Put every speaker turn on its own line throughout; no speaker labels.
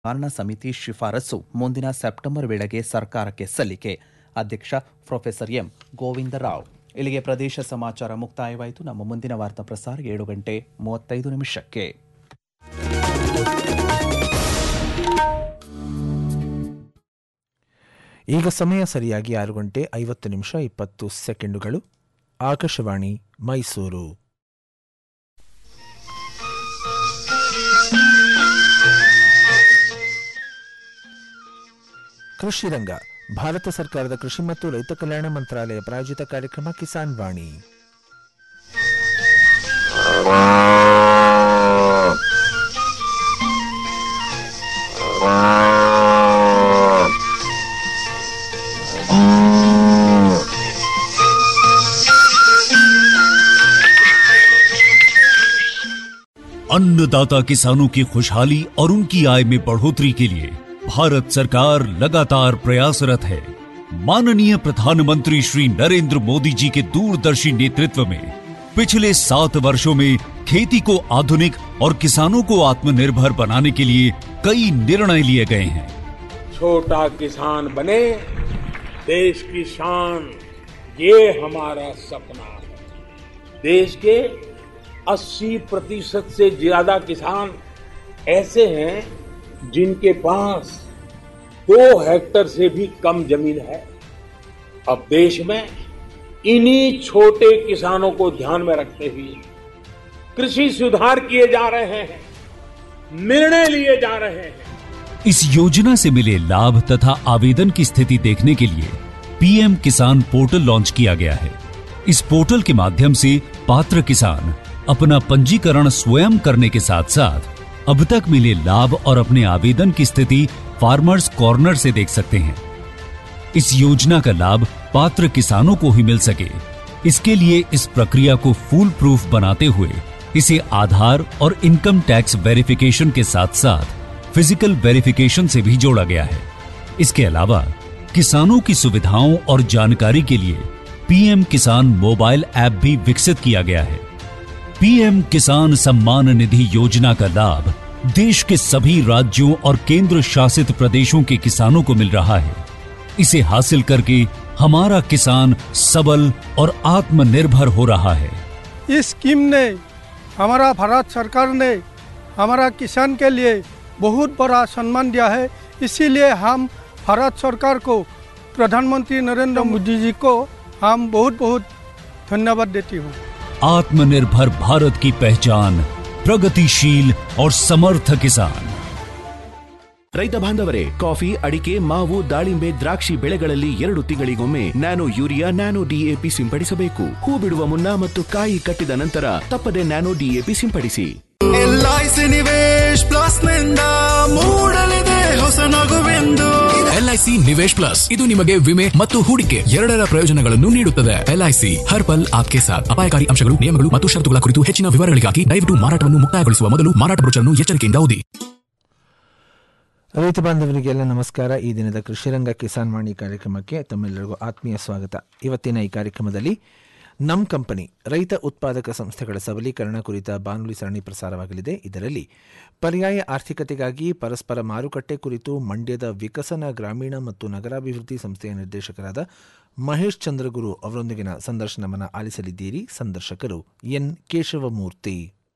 ಕಾರಣ ಸಮಿತಿ ಶಿಫಾರಸು ಮುಂದಿನ ಸೆಪ್ಟೆಂಬರ್ ವೇಳೆಗೆ ಸರ್ಕಾರಕ್ಕೆ ಸಲ್ಲಿಕೆ ಅಧ್ಯಕ್ಷ ಪ್ರೊಫೆಸರ್ ಎಂ ಗೋವಿಂದರಾವ್ ಇಲ್ಲಿಗೆ ಪ್ರದೇಶ ಸಮಾಚಾರ ಮುಕ್ತಾಯವಾಯಿತು ನಮ್ಮ ಮುಂದಿನ ವಾರ್ತಾ ಪ್ರಸಾರ ಏಳು ಗಂಟೆ ಮೂವತ್ತೈದು ನಿಮಿಷಕ್ಕೆ
ಈಗ ಸಮಯ ಸರಿಯಾಗಿ ಆರು ಗಂಟೆ ಐವತ್ತು ನಿಮಿಷ ಇಪ್ಪತ್ತು ಸೆಕೆಂಡುಗಳು ಆಕಾಶವಾಣಿ ಮೈಸೂರು ಕೃಷಿ ರಂಗ ಭಾರತ ಸರ್ಕಾರದ ಕೃಷಿ ಮತ್ತು ರೈತ ಕಲ್ಯಾಣ ಮಂತ್ರಾಲಯ ಪ್ರಾಯೋಜಿತ ಕಾರ್ಯಕ್ರಮ ಕಿಸಾನ್ ವಾಣಿ
अन्नदाता किसानों की खुशहाली और उनकी आय में बढ़ोतरी के लिए भारत सरकार लगातार प्रयासरत है माननीय प्रधानमंत्री श्री नरेंद्र मोदी जी के दूरदर्शी नेतृत्व में पिछले सात वर्षों में खेती को आधुनिक और किसानों को आत्मनिर्भर बनाने के लिए कई निर्णय लिए गए हैं
छोटा किसान बने देश की शान ये हमारा सपना है देश के 80 प्रतिशत से ज्यादा किसान ऐसे हैं जिनके पास दो हेक्टर से भी कम जमीन है अब देश में इन्हीं छोटे किसानों को ध्यान में रखते हुए कृषि सुधार किए जा रहे हैं निर्णय लिए जा रहे हैं
इस योजना से मिले लाभ तथा आवेदन की स्थिति देखने के लिए पीएम किसान पोर्टल लॉन्च किया गया है इस पोर्टल के माध्यम से पात्र किसान अपना पंजीकरण स्वयं करने के साथ साथ अब तक मिले लाभ और अपने आवेदन की स्थिति फार्मर्स कॉर्नर से देख सकते हैं इस योजना का लाभ पात्र किसानों को ही मिल सके इसके लिए इस प्रक्रिया को फूल प्रूफ बनाते हुए इसे आधार और इनकम टैक्स वेरिफिकेशन के साथ साथ फिजिकल वेरिफिकेशन से भी जोड़ा गया है इसके अलावा किसानों की सुविधाओं और जानकारी के लिए पीएम किसान मोबाइल ऐप भी विकसित किया गया है पीएम किसान सम्मान निधि योजना का लाभ देश के सभी राज्यों और केंद्र शासित प्रदेशों के किसानों को मिल रहा है इसे हासिल करके हमारा किसान सबल और आत्मनिर्भर हो रहा है
इस स्कीम ने हमारा भारत सरकार ने हमारा किसान के लिए बहुत बड़ा सम्मान दिया है इसीलिए हम भारत सरकार को प्रधानमंत्री नरेंद्र मोदी जी को हम बहुत बहुत धन्यवाद देती हूँ
आत्मनिर्भर भारत की पहचान प्रगतिशील और समर्थ किसान
ರೈತ ಬಾಂಧವರೇ ಕಾಫಿ ಅಡಿಕೆ ಮಾವು ದಾಳಿಂಬೆ ದ್ರಾಕ್ಷಿ ಬೆಳೆಗಳಲ್ಲಿ ಎರಡು ತಿಂಗಳಿಗೊಮ್ಮೆ ನ್ಯಾನೋ ಯೂರಿಯಾ ನ್ಯಾನೋ ಡಿಎಪಿ ಸಿಂಪಡಿಸಬೇಕು ಹೂ ಬಿಡುವ ಮುನ್ನ ಮತ್ತು ಕಾಯಿ ಕಟ್ಟಿದ ನಂತರ ತಪ್ಪದೆ ನ್ಯಾನೋ ಡಿಎಪಿ ಸಿಂಪಡಿಸಿ
ಎಲ್ಐಸಿ ನಿವೇಶ್ ಪ್ಲಸ್ ನಿಂದ ಮೂಡಲಿದೆ ಹೊಸ ನಗುವೆಂದು
ಎಲ್ಐಸಿ ನಿವೇಶ್ ಪ್ಲಸ್ ಇದು ನಿಮಗೆ ವಿಮೆ ಮತ್ತು ಹೂಡಿಕೆ ಎರಡರ ಪ್ರಯೋಜನಗಳನ್ನು ನೀಡುತ್ತದೆ ಎಲ್ಐಸಿ ಹರ್ ಪಲ್ ಆಪ್ಕೆ ಸಾಥ್ ಅಪಾಯಕಾರಿ ಅಂಶಗಳು ನಿಯಮಗಳು ಮತ್ತು ಷರತ್ತುಗಳ ಕುರಿತು ಹೆಚ್ಚಿನ ವಿವರಗಳಿಗಾಗಿ ದಯವಿಟ್ಟು ಮಾರಾಟವನ್ನು ಮುಕ್ತಾಯಗೊಳಿಸುವ ಮೊದಲು ಮಾರಾಟ ಬ್ರೋಚರ್ನ್ನು ಎಚ್ಚರಿಕೆಯಿಂದ ಓದಿ
ರೈತ ಬಾಂಧವರಿಗೆಲ್ಲ ನಮಸ್ಕಾರ ಈ ದಿನದ ಕೃಷಿರಂಗ ಕಿಸಾನ್ ವಾಣಿ ಕಾರ್ಯಕ್ರಮಕ್ಕೆ ತಮ್ಮೆಲ್ಲರಿಗೂ ಆತ್ಮೀಯ ಸ್ವಾಗತ ಇವತ್ತಿನ ಈ ಕಾರ್ಯಕ್ರಮದಲ್ಲಿ ನಮ್ ಕಂಪನಿ ರೈತ ಉತ್ಪಾದಕ ಸಂಸ್ಥೆಗಳ ಸಬಲೀಕರಣ ಕುರಿತ ಬಾನುಲಿ ಸರಣಿ ಪ್ರಸಾರವಾಗಲಿದೆ ಇದರಲ್ಲಿ ಪರ್ಯಾಯ ಆರ್ಥಿಕತೆಗಾಗಿ ಪರಸ್ಪರ ಮಾರುಕಟ್ಟೆ ಕುರಿತು ಮಂಡ್ಯದ ವಿಕಸನ ಗ್ರಾಮೀಣ ಮತ್ತು ನಗರಾಭಿವೃದ್ಧಿ ಸಂಸ್ಥೆಯ ನಿರ್ದೇಶಕರಾದ ಮಹೇಶ್ ಚಂದ್ರಗುರು ಅವರೊಂದಿಗಿನ ಸಂದರ್ಶನವನ್ನು ಆಲಿಸಲಿದ್ದೀರಿ ಸಂದರ್ಶಕರು ಎನ್ ಕೇಶವಮೂರ್ತಿ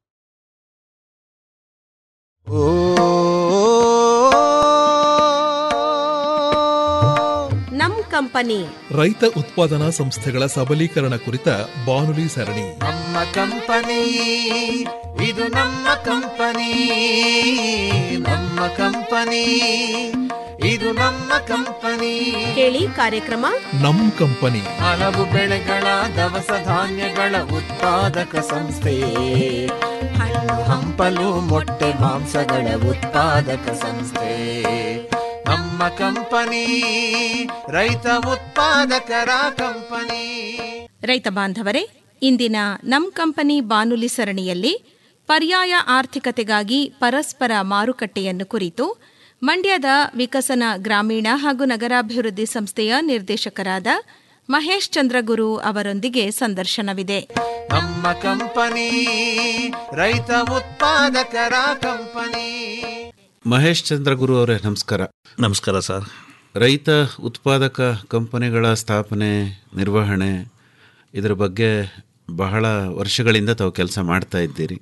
ನಮ್ ಕಂಪನಿ
ರೈತ ಉತ್ಪಾದನಾ ಸಂಸ್ಥೆಗಳ ಸಬಲೀಕರಣ ಕುರಿತ ಬಾನುಲಿ ಸರಣಿ
ನಮ್ಮ ಕಂಪನಿ ಇದು ನಮ್ಮ ಕಂಪನಿ ನಮ್ಮ ಕಂಪನಿ ಇದು ನಮ್ಮ ಕಂಪನಿ
ಕೇಳಿ ಕಾರ್ಯಕ್ರಮ
ನಮ್ ಕಂಪನಿ
ಹಲವು ಬೆಳೆಗಳ ದವಸ ಧಾನ್ಯಗಳ ಉತ್ಪಾದಕ ಸಂಸ್ಥೆ ಹಣ್ಣು ಹಂಪಲು ಮೊಟ್ಟೆ ಮಾಂಸಗಳ ಉತ್ಪಾದಕ ಸಂಸ್ಥೆ ನಮ್ಮ ಕಂಪನಿ ರೈತ ಉತ್ಪಾದಕರ ಕಂಪನಿ
ರೈತ ಬಾಂಧವರೇ ಇಂದಿನ ನಮ್ ಕಂಪನಿ ಬಾನುಲಿ ಸರಣಿಯಲ್ಲಿ ಪರ್ಯಾಯ ಆರ್ಥಿಕತೆಗಾಗಿ ಪರಸ್ಪರ ಮಾರುಕಟ್ಟೆಯನ್ನು ಕುರಿತು ಮಂಡ್ಯದ ವಿಕಸನ ಗ್ರಾಮೀಣ ಹಾಗೂ ನಗರಾಭಿವೃದ್ಧಿ ಸಂಸ್ಥೆಯ ನಿರ್ದೇಶಕರಾದ ಮಹೇಶ್ ಚಂದ್ರಗುರು ಅವರೊಂದಿಗೆ ಸಂದರ್ಶನವಿದೆ
ನಮ್ಮ ಕಂಪನಿ ರೈತ ಉತ್ಪಾದಕರ ಕಂಪನಿ
ಮಹೇಶ್ ಚಂದ್ರಗುರು ಅವರೇ ನಮಸ್ಕಾರ
ನಮಸ್ಕಾರ ಸರ್
ರೈತ ಉತ್ಪಾದಕ ಕಂಪನಿಗಳ ಸ್ಥಾಪನೆ ನಿರ್ವಹಣೆ ಇದರ ಬಗ್ಗೆ ಬಹಳ ವರ್ಷಗಳಿಂದ ತಾವು ಕೆಲಸ ಮಾಡ್ತಾ ಇದ್ದೀರಿ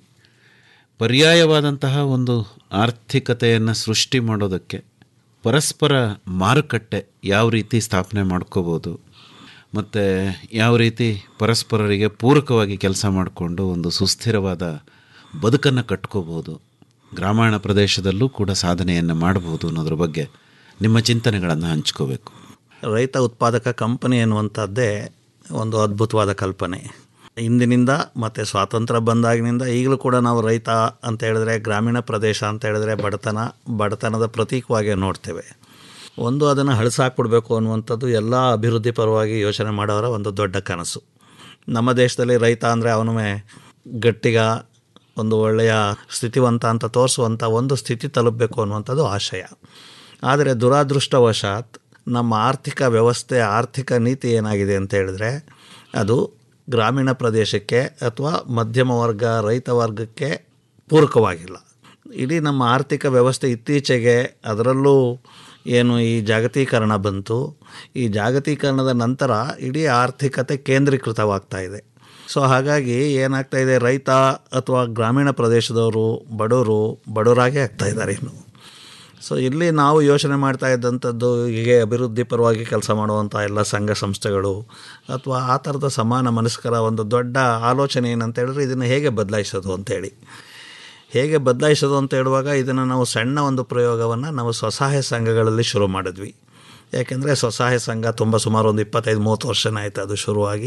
ಪರ್ಯಾಯವಾದಂತಹ ಒಂದು ಆರ್ಥಿಕತೆಯನ್ನು ಸೃಷ್ಟಿ ಮಾಡೋದಕ್ಕೆ ಪರಸ್ಪರ ಮಾರುಕಟ್ಟೆ ಯಾವ ರೀತಿ ಸ್ಥಾಪನೆ ಮಾಡ್ಕೋಬೋದು ಮತ್ತು ಯಾವ ರೀತಿ ಪರಸ್ಪರರಿಗೆ ಪೂರಕವಾಗಿ ಕೆಲಸ ಮಾಡಿಕೊಂಡು ಒಂದು ಸುಸ್ಥಿರವಾದ ಬದುಕನ್ನು ಕಟ್ಕೋಬೋದು ಗ್ರಾಮೀಣ ಪ್ರದೇಶದಲ್ಲೂ ಕೂಡ ಸಾಧನೆಯನ್ನು ಮಾಡಬಹುದು ಅನ್ನೋದ್ರ ಬಗ್ಗೆ ನಿಮ್ಮ ಚಿಂತನೆಗಳನ್ನು ಹಂಚ್ಕೋಬೇಕು
ರೈತ ಉತ್ಪಾದಕ ಕಂಪನಿ ಎನ್ನುವಂಥದ್ದೇ ಒಂದು ಅದ್ಭುತವಾದ ಕಲ್ಪನೆ ಇಂದಿನಿಂದ ಮತ್ತು ಸ್ವಾತಂತ್ರ್ಯ ಬಂದಾಗಿನಿಂದ ಈಗಲೂ ಕೂಡ ನಾವು ರೈತ ಅಂತ ಹೇಳಿದ್ರೆ ಗ್ರಾಮೀಣ ಪ್ರದೇಶ ಅಂತ ಹೇಳಿದ್ರೆ ಬಡತನ ಬಡತನದ ಪ್ರತೀಕವಾಗಿ ನೋಡ್ತೇವೆ ಒಂದು ಅದನ್ನು ಹಳಸಾಕ್ಬಿಡ್ಬೇಕು ಅನ್ನುವಂಥದ್ದು ಎಲ್ಲ ಅಭಿವೃದ್ಧಿ ಪರವಾಗಿ ಯೋಚನೆ ಮಾಡೋರ ಒಂದು ದೊಡ್ಡ ಕನಸು ನಮ್ಮ ದೇಶದಲ್ಲಿ ರೈತ ಅಂದರೆ ಅವನು ಗಟ್ಟಿಗ ಒಂದು ಒಳ್ಳೆಯ ಸ್ಥಿತಿವಂತ ಅಂತ ತೋರಿಸುವಂಥ ಒಂದು ಸ್ಥಿತಿ ತಲುಪಬೇಕು ಅನ್ನುವಂಥದ್ದು ಆಶಯ ಆದರೆ ದುರಾದೃಷ್ಟವಶಾತ್ ನಮ್ಮ ಆರ್ಥಿಕ ವ್ಯವಸ್ಥೆ ಆರ್ಥಿಕ ನೀತಿ ಏನಾಗಿದೆ ಅಂತ ಹೇಳಿದ್ರೆ ಅದು ಗ್ರಾಮೀಣ ಪ್ರದೇಶಕ್ಕೆ ಅಥವಾ ಮಧ್ಯಮ ವರ್ಗ ರೈತ ವರ್ಗಕ್ಕೆ ಪೂರಕವಾಗಿಲ್ಲ ಇಡೀ ನಮ್ಮ ಆರ್ಥಿಕ ವ್ಯವಸ್ಥೆ ಇತ್ತೀಚೆಗೆ ಅದರಲ್ಲೂ ಏನು ಈ ಜಾಗತೀಕರಣ ಬಂತು ಈ ಜಾಗತೀಕರಣದ ನಂತರ ಇಡೀ ಆರ್ಥಿಕತೆ ಕೇಂದ್ರೀಕೃತವಾಗ್ತಾ ಇದೆ ಸೊ ಹಾಗಾಗಿ ಏನಾಗ್ತಾ ಇದೆ ರೈತ ಅಥವಾ ಗ್ರಾಮೀಣ ಪ್ರದೇಶದವರು ಬಡವರು ಬಡವರಾಗೇ ಆಗ್ತಾ ಇದ್ದಾರೆ ಇನ್ನು ಸೊ ಇಲ್ಲಿ ನಾವು ಯೋಚನೆ ಮಾಡ್ತಾ ಇದ್ದಂಥದ್ದು ಹೀಗೆ ಅಭಿವೃದ್ಧಿ ಪರವಾಗಿ ಕೆಲಸ ಮಾಡುವಂಥ ಎಲ್ಲ ಸಂಘ ಸಂಸ್ಥೆಗಳು ಅಥವಾ ಆ ಥರದ ಸಮಾನ ಮನಸ್ಕರ ಒಂದು ದೊಡ್ಡ ಆಲೋಚನೆ ಏನಂತ ಹೇಳಿದ್ರೆ ಇದನ್ನು ಹೇಗೆ ಬದಲಾಯಿಸೋದು ಅಂತೇಳಿ ಹೇಗೆ ಬದಲಾಯಿಸೋದು ಅಂತ ಹೇಳುವಾಗ ಇದನ್ನು ನಾವು ಸಣ್ಣ ಒಂದು ಪ್ರಯೋಗವನ್ನು ನಾವು ಸ್ವಸಹಾಯ ಸಂಘಗಳಲ್ಲಿ ಶುರು ಮಾಡಿದ್ವಿ ಯಾಕೆಂದರೆ ಸ್ವಸಹಾಯ ಸಂಘ ತುಂಬ ಸುಮಾರು ಒಂದು ಇಪ್ಪತ್ತೈದು ಮೂವತ್ತು ವರ್ಷನೇ ಆಯಿತು ಅದು ಶುರುವಾಗಿ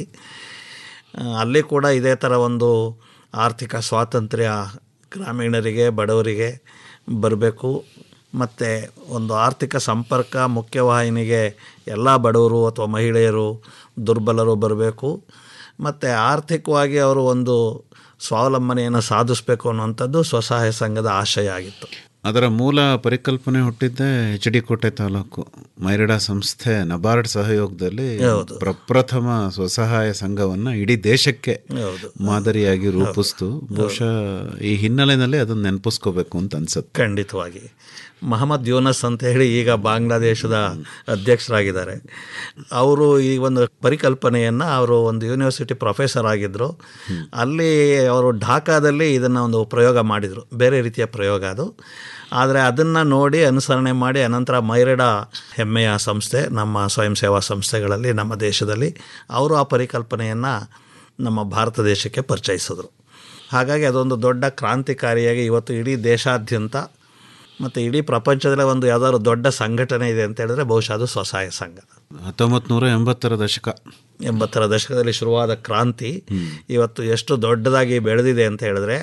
ಅಲ್ಲಿ ಕೂಡ ಇದೇ ಥರ ಒಂದು ಆರ್ಥಿಕ ಸ್ವಾತಂತ್ರ್ಯ ಗ್ರಾಮೀಣರಿಗೆ ಬಡವರಿಗೆ ಬರಬೇಕು ಮತ್ತು ಒಂದು ಆರ್ಥಿಕ ಸಂಪರ್ಕ ಮುಖ್ಯವಾಹಿನಿಗೆ ಎಲ್ಲ ಬಡವರು ಅಥವಾ ಮಹಿಳೆಯರು ದುರ್ಬಲರು ಬರಬೇಕು ಮತ್ತು ಆರ್ಥಿಕವಾಗಿ ಅವರು ಒಂದು ಸ್ವಾವಲಂಬನೆಯನ್ನು ಸಾಧಿಸಬೇಕು ಅನ್ನುವಂಥದ್ದು ಸ್ವಸಹಾಯ ಸಂಘದ ಆಶಯ ಆಗಿತ್ತು
ಅದರ ಮೂಲ ಪರಿಕಲ್ಪನೆ ಹುಟ್ಟಿದ್ದೇ ಎಚ್ ಡಿ ಕೋಟೆ ತಾಲೂಕು ಮೈರಡಾ ಸಂಸ್ಥೆ ನಬಾರ್ಡ್ ಸಹಯೋಗದಲ್ಲಿ ಪ್ರಪ್ರಥಮ ಸ್ವಸಹಾಯ ಸಂಘವನ್ನು ಇಡೀ ದೇಶಕ್ಕೆ ಮಾದರಿಯಾಗಿ ರೂಪಿಸ್ತು ಬಹುಶಃ ಈ ಹಿನ್ನೆಲೆಯಲ್ಲಿ ಅದನ್ನು ನೆನಪಿಸ್ಕೋಬೇಕು ಅಂತ ಅನ್ಸುತ್ತೆ
ಖಂಡಿತವಾಗಿ ಮಹಮ್ಮದ್ ಯೂನಸ್ ಅಂತ ಹೇಳಿ ಈಗ ಬಾಂಗ್ಲಾದೇಶದ ಅಧ್ಯಕ್ಷರಾಗಿದ್ದಾರೆ ಅವರು ಈ ಒಂದು ಪರಿಕಲ್ಪನೆಯನ್ನು ಅವರು ಒಂದು ಯೂನಿವರ್ಸಿಟಿ ಪ್ರೊಫೆಸರ್ ಆಗಿದ್ದರು ಅಲ್ಲಿ ಅವರು ಢಾಕಾದಲ್ಲಿ ಇದನ್ನು ಒಂದು ಪ್ರಯೋಗ ಮಾಡಿದರು ಬೇರೆ ರೀತಿಯ ಪ್ರಯೋಗ ಅದು ಆದರೆ ಅದನ್ನು ನೋಡಿ ಅನುಸರಣೆ ಮಾಡಿ ಅನಂತರ ಮೈರಡಾ ಹೆಮ್ಮೆಯ ಸಂಸ್ಥೆ ನಮ್ಮ ಸ್ವಯಂ ಸೇವಾ ಸಂಸ್ಥೆಗಳಲ್ಲಿ ನಮ್ಮ ದೇಶದಲ್ಲಿ ಅವರು ಆ ಪರಿಕಲ್ಪನೆಯನ್ನು ನಮ್ಮ ಭಾರತ ದೇಶಕ್ಕೆ ಪರಿಚಯಿಸಿದ್ರು ಹಾಗಾಗಿ ಅದೊಂದು ದೊಡ್ಡ ಕ್ರಾಂತಿಕಾರಿಯಾಗಿ ಇವತ್ತು ಇಡೀ ದೇಶಾದ್ಯಂತ ಮತ್ತು ಇಡೀ ಪ್ರಪಂಚದಲ್ಲೇ ಒಂದು ಯಾವುದಾದ್ರು ದೊಡ್ಡ ಸಂಘಟನೆ ಇದೆ ಅಂತ ಹೇಳಿದ್ರೆ ಬಹುಶಃ ಅದು ಸ್ವಸಹಾಯ ಸಂಘ
ಹತ್ತೊಂಬತ್ತು ನೂರ ಎಂಬತ್ತರ ದಶಕ
ಎಂಬತ್ತರ ದಶಕದಲ್ಲಿ ಶುರುವಾದ ಕ್ರಾಂತಿ ಇವತ್ತು ಎಷ್ಟು ದೊಡ್ಡದಾಗಿ ಬೆಳೆದಿದೆ ಅಂತ ಹೇಳಿದ್ರೆ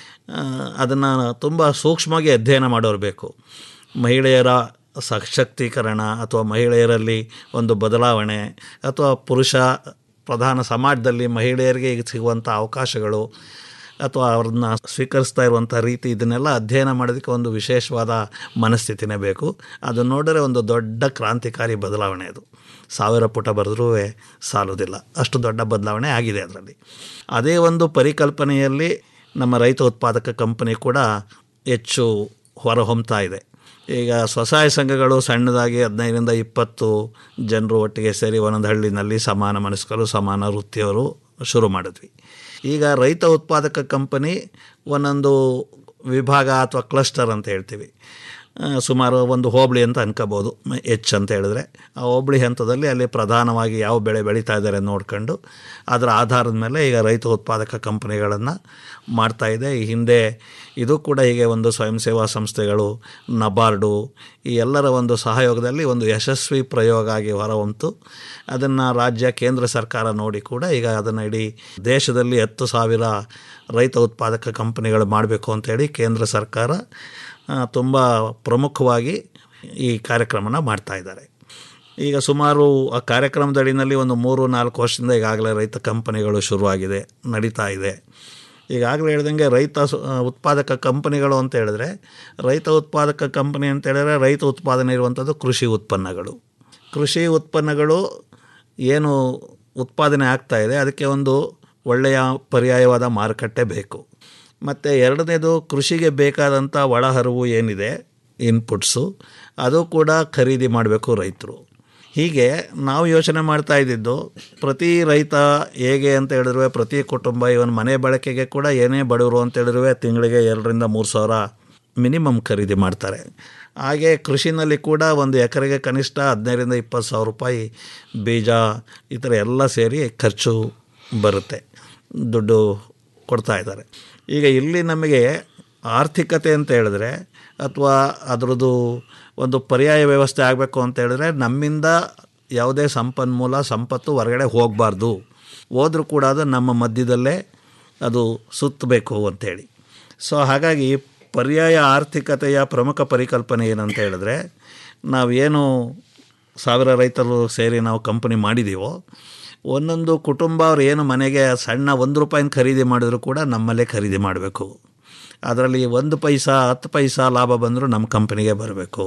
ಅದನ್ನು ತುಂಬ ಸೂಕ್ಷ್ಮವಾಗಿ ಅಧ್ಯಯನ ಮಾಡೋರು ಬೇಕು ಮಹಿಳೆಯರ ಸಶಕ್ತೀಕರಣ ಅಥವಾ ಮಹಿಳೆಯರಲ್ಲಿ ಒಂದು ಬದಲಾವಣೆ ಅಥವಾ ಪುರುಷ ಪ್ರಧಾನ ಸಮಾಜದಲ್ಲಿ ಮಹಿಳೆಯರಿಗೆ ಈಗ ಸಿಗುವಂಥ ಅವಕಾಶಗಳು ಅಥವಾ ಅವ್ರನ್ನ ಸ್ವೀಕರಿಸ್ತಾ ಇರುವಂಥ ರೀತಿ ಇದನ್ನೆಲ್ಲ ಅಧ್ಯಯನ ಮಾಡೋದಕ್ಕೆ ಒಂದು ವಿಶೇಷವಾದ ಮನಸ್ಥಿತಿನೇ ಬೇಕು ಅದು ನೋಡಿದ್ರೆ ಒಂದು ದೊಡ್ಡ ಕ್ರಾಂತಿಕಾರಿ ಬದಲಾವಣೆ ಅದು ಸಾವಿರ ಪುಟ ಬರೆದ್ರೂ ಸಾಲೋದಿಲ್ಲ ಅಷ್ಟು ದೊಡ್ಡ ಬದಲಾವಣೆ ಆಗಿದೆ ಅದರಲ್ಲಿ ಅದೇ ಒಂದು ಪರಿಕಲ್ಪನೆಯಲ್ಲಿ ನಮ್ಮ ರೈತ ಉತ್ಪಾದಕ ಕಂಪನಿ ಕೂಡ ಹೆಚ್ಚು ಹೊರಹೊಮ್ತಾ ಇದೆ ಈಗ ಸ್ವಸಹಾಯ ಸಂಘಗಳು ಸಣ್ಣದಾಗಿ ಹದಿನೈದರಿಂದ ಇಪ್ಪತ್ತು ಜನರು ಒಟ್ಟಿಗೆ ಸೇರಿ ಒಂದೊಂದು ಹಳ್ಳಿನಲ್ಲಿ ಸಮಾನ ಮನಸ್ಕರು ಸಮಾನ ವೃತ್ತಿಯವರು ಶುರು ಮಾಡಿದ್ವಿ ಈಗ ರೈತ ಉತ್ಪಾದಕ ಕಂಪನಿ ಒಂದೊಂದು ವಿಭಾಗ ಅಥವಾ ಕ್ಲಸ್ಟರ್ ಅಂತ ಹೇಳ್ತೀವಿ ಸುಮಾರು ಒಂದು ಹೋಬಳಿ ಅಂತ ಅನ್ಕೋಬೋದು ಎಚ್ ಅಂತ ಹೇಳಿದ್ರೆ ಆ ಹೋಬಳಿ ಹಂತದಲ್ಲಿ ಅಲ್ಲಿ ಪ್ರಧಾನವಾಗಿ ಯಾವ ಬೆಳೆ ಬೆಳೀತಾ ಇದ್ದಾರೆ ನೋಡ್ಕೊಂಡು ಅದರ ಆಧಾರದ ಮೇಲೆ ಈಗ ರೈತ ಉತ್ಪಾದಕ ಕಂಪನಿಗಳನ್ನು ಮಾಡ್ತಾಯಿದೆ ಈ ಹಿಂದೆ ಇದು ಕೂಡ ಹೀಗೆ ಒಂದು ಸ್ವಯಂ ಸೇವಾ ಸಂಸ್ಥೆಗಳು ನಬಾರ್ಡು ಈ ಎಲ್ಲರ ಒಂದು ಸಹಯೋಗದಲ್ಲಿ ಒಂದು ಯಶಸ್ವಿ ಪ್ರಯೋಗ ಆಗಿ ಹೊರಹೊಮ್ತು ಅದನ್ನು ರಾಜ್ಯ ಕೇಂದ್ರ ಸರ್ಕಾರ ನೋಡಿ ಕೂಡ ಈಗ ಅದನ್ನು ಇಡೀ ದೇಶದಲ್ಲಿ ಹತ್ತು ಸಾವಿರ ರೈತ ಉತ್ಪಾದಕ ಕಂಪನಿಗಳು ಮಾಡಬೇಕು ಅಂತೇಳಿ ಕೇಂದ್ರ ಸರ್ಕಾರ ತುಂಬ ಪ್ರಮುಖವಾಗಿ ಈ ಕಾರ್ಯಕ್ರಮನ ಮಾಡ್ತಾ ಇದ್ದಾರೆ ಈಗ ಸುಮಾರು ಆ ಕಾರ್ಯಕ್ರಮದ ಅಡಿನಲ್ಲಿ ಒಂದು ಮೂರು ನಾಲ್ಕು ವರ್ಷದಿಂದ ಈಗಾಗಲೇ ರೈತ ಕಂಪನಿಗಳು ಶುರುವಾಗಿದೆ ನಡೀತಾ ಇದೆ ಈಗಾಗಲೇ ಹೇಳ್ದಂಗೆ ರೈತ ಉತ್ಪಾದಕ ಕಂಪನಿಗಳು ಅಂತ ಹೇಳಿದ್ರೆ ರೈತ ಉತ್ಪಾದಕ ಕಂಪನಿ ಅಂತ ಹೇಳಿದ್ರೆ ರೈತ ಉತ್ಪಾದನೆ ಇರುವಂಥದ್ದು ಕೃಷಿ ಉತ್ಪನ್ನಗಳು ಕೃಷಿ ಉತ್ಪನ್ನಗಳು ಏನು ಉತ್ಪಾದನೆ ಆಗ್ತಾ ಇದೆ ಅದಕ್ಕೆ ಒಂದು ಒಳ್ಳೆಯ ಪರ್ಯಾಯವಾದ ಮಾರುಕಟ್ಟೆ ಬೇಕು ಮತ್ತು ಎರಡನೇದು ಕೃಷಿಗೆ ಬೇಕಾದಂಥ ಒಳಹರಿವು ಏನಿದೆ ಇನ್ಪುಟ್ಸು ಅದು ಕೂಡ ಖರೀದಿ ಮಾಡಬೇಕು ರೈತರು ಹೀಗೆ ನಾವು ಯೋಚನೆ ಮಾಡ್ತಾ ಇದ್ದಿದ್ದು ಪ್ರತಿ ರೈತ ಹೇಗೆ ಅಂತ ಹೇಳಿದ್ರೆ ಪ್ರತಿ ಕುಟುಂಬ ಇವನ್ ಮನೆ ಬಳಕೆಗೆ ಕೂಡ ಏನೇ ಬಡವರು ಅಂತ ಹೇಳಿದ್ರೆ ತಿಂಗಳಿಗೆ ಎರಡರಿಂದ ಮೂರು ಸಾವಿರ ಮಿನಿಮಮ್ ಖರೀದಿ ಮಾಡ್ತಾರೆ ಹಾಗೆ ಕೃಷಿನಲ್ಲಿ ಕೂಡ ಒಂದು ಎಕರೆಗೆ ಕನಿಷ್ಠ ಹದಿನೈದರಿಂದ ಇಪ್ಪತ್ತು ಸಾವಿರ ರೂಪಾಯಿ ಬೀಜ ಈ ಥರ ಎಲ್ಲ ಸೇರಿ ಖರ್ಚು ಬರುತ್ತೆ ದುಡ್ಡು ಕೊಡ್ತಾ ಇದ್ದಾರೆ ಈಗ ಇಲ್ಲಿ ನಮಗೆ ಆರ್ಥಿಕತೆ ಅಂತ ಹೇಳಿದ್ರೆ ಅಥವಾ ಅದರದ್ದು ಒಂದು ಪರ್ಯಾಯ ವ್ಯವಸ್ಥೆ ಆಗಬೇಕು ಅಂತ ಹೇಳಿದ್ರೆ ನಮ್ಮಿಂದ ಯಾವುದೇ ಸಂಪನ್ಮೂಲ ಸಂಪತ್ತು ಹೊರಗಡೆ ಹೋಗಬಾರ್ದು ಹೋದರೂ ಕೂಡ ಅದು ನಮ್ಮ ಮಧ್ಯದಲ್ಲೇ ಅದು ಸುತ್ತಬೇಕು ಅಂಥೇಳಿ ಸೊ ಹಾಗಾಗಿ ಪರ್ಯಾಯ ಆರ್ಥಿಕತೆಯ ಪ್ರಮುಖ ಪರಿಕಲ್ಪನೆ ಏನಂತ ಹೇಳಿದ್ರೆ ನಾವೇನು ಸಾವಿರ ರೈತರು ಸೇರಿ ನಾವು ಕಂಪನಿ ಮಾಡಿದ್ದೀವೋ ಒಂದೊಂದು ಕುಟುಂಬ ಅವ್ರು ಏನು ಮನೆಗೆ ಸಣ್ಣ ಒಂದು ರೂಪಾಯಿನ ಖರೀದಿ ಮಾಡಿದ್ರು ಕೂಡ ನಮ್ಮಲ್ಲೇ ಖರೀದಿ ಮಾಡಬೇಕು ಅದರಲ್ಲಿ ಒಂದು ಪೈಸಾ ಹತ್ತು ಪೈಸಾ ಲಾಭ ಬಂದರೂ ನಮ್ಮ ಕಂಪನಿಗೆ ಬರಬೇಕು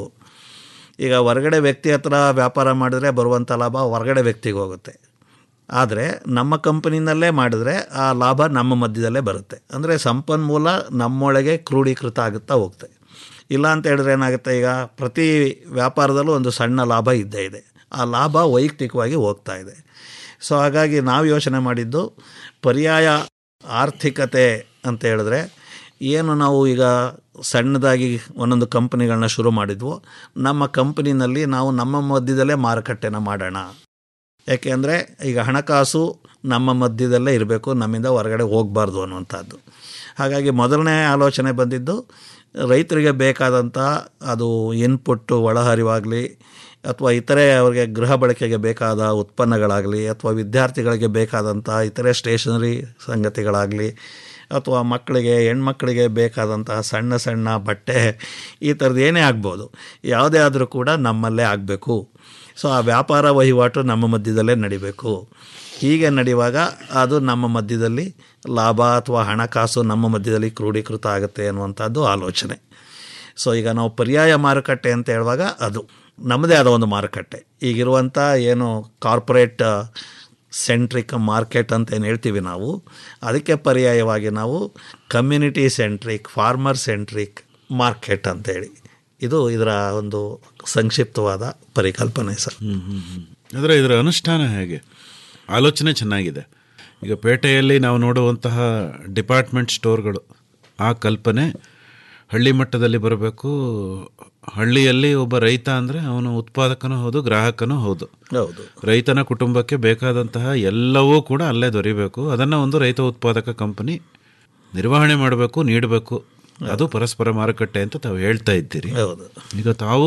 ಈಗ ಹೊರಗಡೆ ವ್ಯಕ್ತಿ ಹತ್ರ ವ್ಯಾಪಾರ ಮಾಡಿದ್ರೆ ಬರುವಂಥ ಲಾಭ ಹೊರಗಡೆ ವ್ಯಕ್ತಿಗೆ ಹೋಗುತ್ತೆ ಆದರೆ ನಮ್ಮ ಕಂಪನಿನಲ್ಲೇ ಮಾಡಿದ್ರೆ ಆ ಲಾಭ ನಮ್ಮ ಮಧ್ಯದಲ್ಲೇ ಬರುತ್ತೆ ಅಂದರೆ ಸಂಪನ್ಮೂಲ ನಮ್ಮೊಳಗೆ ಕ್ರೋಢೀಕೃತ ಆಗುತ್ತಾ ಹೋಗುತ್ತೆ ಇಲ್ಲ ಅಂತ ಹೇಳಿದ್ರೆ ಏನಾಗುತ್ತೆ ಈಗ ಪ್ರತಿ ವ್ಯಾಪಾರದಲ್ಲೂ ಒಂದು ಸಣ್ಣ ಲಾಭ ಇದ್ದೇ ಇದೆ ಆ ಲಾಭ ವೈಯಕ್ತಿಕವಾಗಿ ಹೋಗ್ತಾ ಇದೆ ಸೊ ಹಾಗಾಗಿ ನಾವು ಯೋಚನೆ ಮಾಡಿದ್ದು ಪರ್ಯಾಯ ಆರ್ಥಿಕತೆ ಅಂತ ಹೇಳಿದ್ರೆ ಏನು ನಾವು ಈಗ ಸಣ್ಣದಾಗಿ ಒಂದೊಂದು ಕಂಪನಿಗಳನ್ನ ಶುರು ಮಾಡಿದ್ವೋ ನಮ್ಮ ಕಂಪನಿನಲ್ಲಿ ನಾವು ನಮ್ಮ ಮಧ್ಯದಲ್ಲೇ ಮಾರುಕಟ್ಟೆನ ಮಾಡೋಣ ಯಾಕೆಂದರೆ ಈಗ ಹಣಕಾಸು ನಮ್ಮ ಮಧ್ಯದಲ್ಲೇ ಇರಬೇಕು ನಮ್ಮಿಂದ ಹೊರಗಡೆ ಹೋಗಬಾರ್ದು ಅನ್ನುವಂಥದ್ದು ಹಾಗಾಗಿ ಮೊದಲನೇ ಆಲೋಚನೆ ಬಂದಿದ್ದು ರೈತರಿಗೆ ಬೇಕಾದಂಥ ಅದು ಇನ್ಪುಟ್ಟು ಒಳಹರಿವಾಗಲಿ ಅಥವಾ ಇತರೆ ಅವರಿಗೆ ಗೃಹ ಬಳಕೆಗೆ ಬೇಕಾದ ಉತ್ಪನ್ನಗಳಾಗಲಿ ಅಥವಾ ವಿದ್ಯಾರ್ಥಿಗಳಿಗೆ ಬೇಕಾದಂಥ ಇತರೆ ಸ್ಟೇಷನರಿ ಸಂಗತಿಗಳಾಗಲಿ ಅಥವಾ ಮಕ್ಕಳಿಗೆ ಹೆಣ್ಮಕ್ಳಿಗೆ ಬೇಕಾದಂತಹ ಸಣ್ಣ ಸಣ್ಣ ಬಟ್ಟೆ ಈ ಥರದ್ದು ಏನೇ ಆಗ್ಬೋದು ಯಾವುದೇ ಆದರೂ ಕೂಡ ನಮ್ಮಲ್ಲೇ ಆಗಬೇಕು ಸೊ ಆ ವ್ಯಾಪಾರ ವಹಿವಾಟು ನಮ್ಮ ಮಧ್ಯದಲ್ಲೇ ನಡಿಬೇಕು ಹೀಗೆ ನಡೆಯುವಾಗ ಅದು ನಮ್ಮ ಮಧ್ಯದಲ್ಲಿ ಲಾಭ ಅಥವಾ ಹಣಕಾಸು ನಮ್ಮ ಮಧ್ಯದಲ್ಲಿ ಕ್ರೋಢೀಕೃತ ಆಗುತ್ತೆ ಅನ್ನುವಂಥದ್ದು ಆಲೋಚನೆ ಸೊ ಈಗ ನಾವು ಪರ್ಯಾಯ ಮಾರುಕಟ್ಟೆ ಅಂತ ಹೇಳುವಾಗ ಅದು ನಮ್ಮದೇ ಆದ ಒಂದು ಮಾರುಕಟ್ಟೆ ಈಗಿರುವಂಥ ಏನು ಕಾರ್ಪೊರೇಟ್ ಸೆಂಟ್ರಿಕ್ ಮಾರ್ಕೆಟ್ ಅಂತ ಏನು ಹೇಳ್ತೀವಿ ನಾವು ಅದಕ್ಕೆ ಪರ್ಯಾಯವಾಗಿ ನಾವು community centric farmer centric market ಅಂತೇಳಿ ಇದು ಇದರ ಒಂದು ಸಂಕ್ಷಿಪ್ತವಾದ ಪರಿಕಲ್ಪನೆ ಸರ್
ಆದರೆ ಇದರ ಅನುಷ್ಠಾನ ಹೇಗೆ ಆಲೋಚನೆ ಚೆನ್ನಾಗಿದೆ ಈಗ ಪೇಟೆಯಲ್ಲಿ ನಾವು ನೋಡುವಂತಹ ಡಿಪಾರ್ಟ್ಮೆಂಟ್ ಸ್ಟೋರ್ಗಳು ಆ ಕಲ್ಪನೆ ಹಳ್ಳಿ ಮಟ್ಟದಲ್ಲಿ ಬರಬೇಕು ಹಳ್ಳಿಯಲ್ಲಿ ಒಬ್ಬ ರೈತ ಅಂದರೆ ಅವನು ಉತ್ಪಾದಕನೂ ಹೌದು ಗ್ರಾಹಕನೂ ಹೌದು
ಹೌದು
ರೈತನ ಕುಟುಂಬಕ್ಕೆ ಬೇಕಾದಂತಹ ಎಲ್ಲವೂ ಕೂಡ ಅಲ್ಲೇ ದೊರೀಬೇಕು ಅದನ್ನು ಒಂದು ರೈತ ಉತ್ಪಾದಕ ಕಂಪನಿ ನಿರ್ವಹಣೆ ಮಾಡಬೇಕು ನೀಡಬೇಕು ಅದು ಪರಸ್ಪರ ಮಾರುಕಟ್ಟೆ ಅಂತ ತಾವು ಹೇಳ್ತಾ ಇದ್ದೀರಿ
ಹೌದು
ಈಗ ತಾವು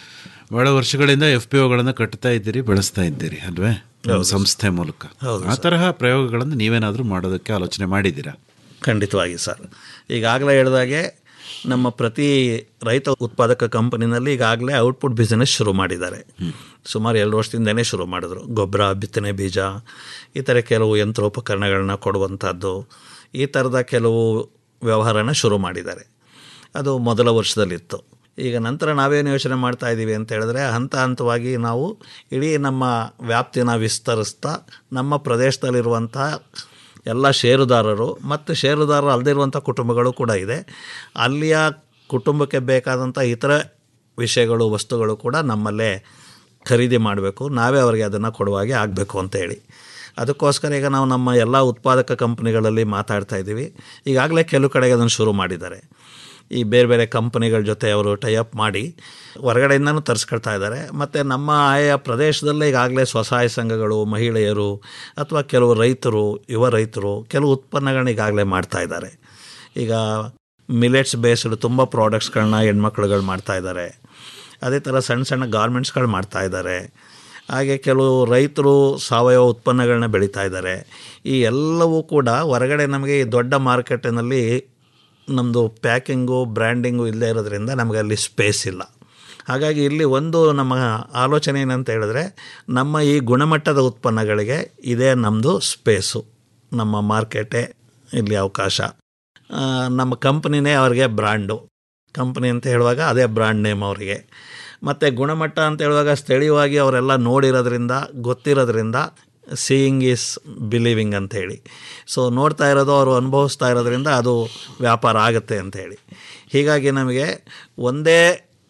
ಬಹಳ ವರ್ಷಗಳಿಂದ ಎಫ್ ಪಿ ಒಗಳನ್ನು ಕಟ್ತಾ ಇದ್ದೀರಿ ಬೆಳೆಸ್ತಾ ಇದ್ದೀರಿ ಅಲ್ವೇ ನಿಮ್ಮ ಸಂಸ್ಥೆ ಮೂಲಕ ಆ ತರಹ ಪ್ರಯೋಗಗಳನ್ನು ನೀವೇನಾದರೂ ಮಾಡೋದಕ್ಕೆ ಆಲೋಚನೆ ಮಾಡಿದ್ದೀರಾ
ಖಂಡಿತವಾಗಿ ಸರ್ ಈಗಾಗಲೇ ಹೇಳಿದಾಗೆ ನಮ್ಮ ಪ್ರತಿ ರೈತ ಉತ್ಪಾದಕ ಕಂಪನಿನಲ್ಲಿ ಈಗಾಗಲೇ ಔಟ್ಪುಟ್ ಬಿಸ್ನೆಸ್ ಶುರು ಮಾಡಿದ್ದಾರೆ ಸುಮಾರು ಎರಡು ವರ್ಷದಿಂದನೇ ಶುರು ಮಾಡಿದ್ರು ಗೊಬ್ಬರ ಬಿತ್ತನೆ ಬೀಜ ಈ ಥರ ಕೆಲವು ಯಂತ್ರೋಪಕರಣಗಳನ್ನ ಕೊಡುವಂಥದ್ದು ಈ ಥರದ ಕೆಲವು ವ್ಯವಹಾರನ ಶುರು ಮಾಡಿದ್ದಾರೆ ಅದು ಮೊದಲ ವರ್ಷದಲ್ಲಿತ್ತು ಈಗ ನಂತರ ನಾವೇನು ಯೋಚನೆ ಮಾಡ್ತಾ ಇದ್ದೀವಿ ಅಂತ ಹೇಳಿದ್ರೆ ಹಂತ ಹಂತವಾಗಿ ನಾವು ಇಡೀ ನಮ್ಮ ವ್ಯಾಪ್ತಿನ ವಿಸ್ತರಿಸ್ತಾ ನಮ್ಮ ಪ್ರದೇಶದಲ್ಲಿರುವಂಥ ಎಲ್ಲ ಷೇರುದಾರರು ಮತ್ತು ಷೇರುದಾರರು ಅಲ್ಲದೇ ಇರುವಂಥ ಕುಟುಂಬಗಳು ಕೂಡ ಇದೆ ಅಲ್ಲಿಯ ಕುಟುಂಬಕ್ಕೆ ಬೇಕಾದಂಥ ಇತರ ವಿಷಯಗಳು ವಸ್ತುಗಳು ಕೂಡ ನಮ್ಮಲ್ಲೇ ಖರೀದಿ ಮಾಡಬೇಕು ನಾವೇ ಅವರಿಗೆ ಅದನ್ನು ಕೊಡುವಾಗೆ ಆಗಬೇಕು ಅಂತ ಹೇಳಿ ಅದಕ್ಕೋಸ್ಕರ ಈಗ ನಾವು ನಮ್ಮ ಎಲ್ಲ ಉತ್ಪಾದಕ ಕಂಪನಿಗಳಲ್ಲಿ ಮಾತಾಡ್ತಾ ಇದ್ದೀವಿ ಈಗಾಗಲೇ ಕೆಲವು ಕಡೆಗೆ ಅದನ್ನು ಶುರು ಮಾಡಿದ್ದಾರೆ ಈ ಬೇರೆ ಬೇರೆ ಕಂಪನಿಗಳ ಜೊತೆ ಅವರು ಟೈಅಪ್ ಮಾಡಿ ಹೊರಗಡೆಯಿಂದನೂ ತರಿಸ್ಕೊಳ್ತಾ ಇದ್ದಾರೆ ಮತ್ತು ನಮ್ಮ ಆಯಾ ಪ್ರದೇಶದಲ್ಲೇ ಈಗಾಗಲೇ ಸ್ವಸಹಾಯ ಸಂಘಗಳು ಮಹಿಳೆಯರು ಅಥವಾ ಕೆಲವು ರೈತರು ಯುವ ರೈತರು ಕೆಲವು ಉತ್ಪನ್ನಗಳನ್ನ ಈಗಾಗಲೇ ಮಾಡ್ತಾ ಇದ್ದಾರೆ ಈಗ ಮಿಲೆಟ್ಸ್ ಬೇಸ್ಡ್ ತುಂಬ ಪ್ರಾಡಕ್ಟ್ಸ್ಗಳನ್ನ ಹೆಣ್ಮಕ್ಳುಗಳು ಮಾಡ್ತಾ ಇದ್ದಾರೆ ಅದೇ ಥರ ಸಣ್ಣ ಸಣ್ಣ ಗಾರ್ಮೆಂಟ್ಸ್ಗಳು ಮಾಡ್ತಾ ಇದ್ದಾರೆ ಹಾಗೆ ಕೆಲವು ರೈತರು ಸಾವಯವ ಉತ್ಪನ್ನಗಳನ್ನ ಬೆಳೀತಾ ಇದ್ದಾರೆ ಈ ಎಲ್ಲವೂ ಕೂಡ ಹೊರಗಡೆ ನಮಗೆ ಈ ದೊಡ್ಡ ಮಾರ್ಕೆಟಿನಲ್ಲಿ ನಮ್ಮದು ಪ್ಯಾಕಿಂಗು ಬ್ರ್ಯಾಂಡಿಂಗು ಇಲ್ಲದೇ ಇರೋದ್ರಿಂದ ನಮಗೆ ಅಲ್ಲಿ ಸ್ಪೇಸ್ ಇಲ್ಲ ಹಾಗಾಗಿ ಇಲ್ಲಿ ಒಂದು ನಮ್ಮ ಆಲೋಚನೆ ಏನಂತ ಹೇಳಿದ್ರೆ ನಮ್ಮ ಈ ಗುಣಮಟ್ಟದ ಉತ್ಪನ್ನಗಳಿಗೆ ಇದೇ ನಮ್ಮದು ಸ್ಪೇಸು ನಮ್ಮ ಮಾರ್ಕೆಟೇ ಇಲ್ಲಿ ಅವಕಾಶ ಆ, ನಮ್ಮ ಕಂಪ್ನಿನೇ ಅವ್ರಿಗೆ ಬ್ರ್ಯಾಂಡು ಕಂಪ್ನಿ ಅಂತ ಹೇಳುವಾಗ ಅದೇ ಬ್ರ್ಯಾಂಡ್ ನೇಮ್ ಅವರಿಗೆ ಮತ್ತು ಗುಣಮಟ್ಟ ಅಂತ ಹೇಳುವಾಗ ಸ್ಥಳೀಯವಾಗಿ ಅವರೆಲ್ಲ ನೋಡಿರೋದ್ರಿಂದ ಗೊತ್ತಿರೋದ್ರಿಂದ ಸೀಯಿಂಗ್ ಈಸ್ ಬಿಲೀವಿಂಗ್ ಅಂತ ಹೇಳಿ ಸೊ ನೋಡ್ತಾ ಇರೋದು ಅವರು ಅನುಭವಿಸ್ತಾ ಇರೋದ್ರಿಂದ ಅದು ವ್ಯಾಪಾರ ಆಗುತ್ತೆ ಅಂತ ಹೇಳಿ ಹೀಗಾಗಿ ನಮಗೆ ಒಂದೇ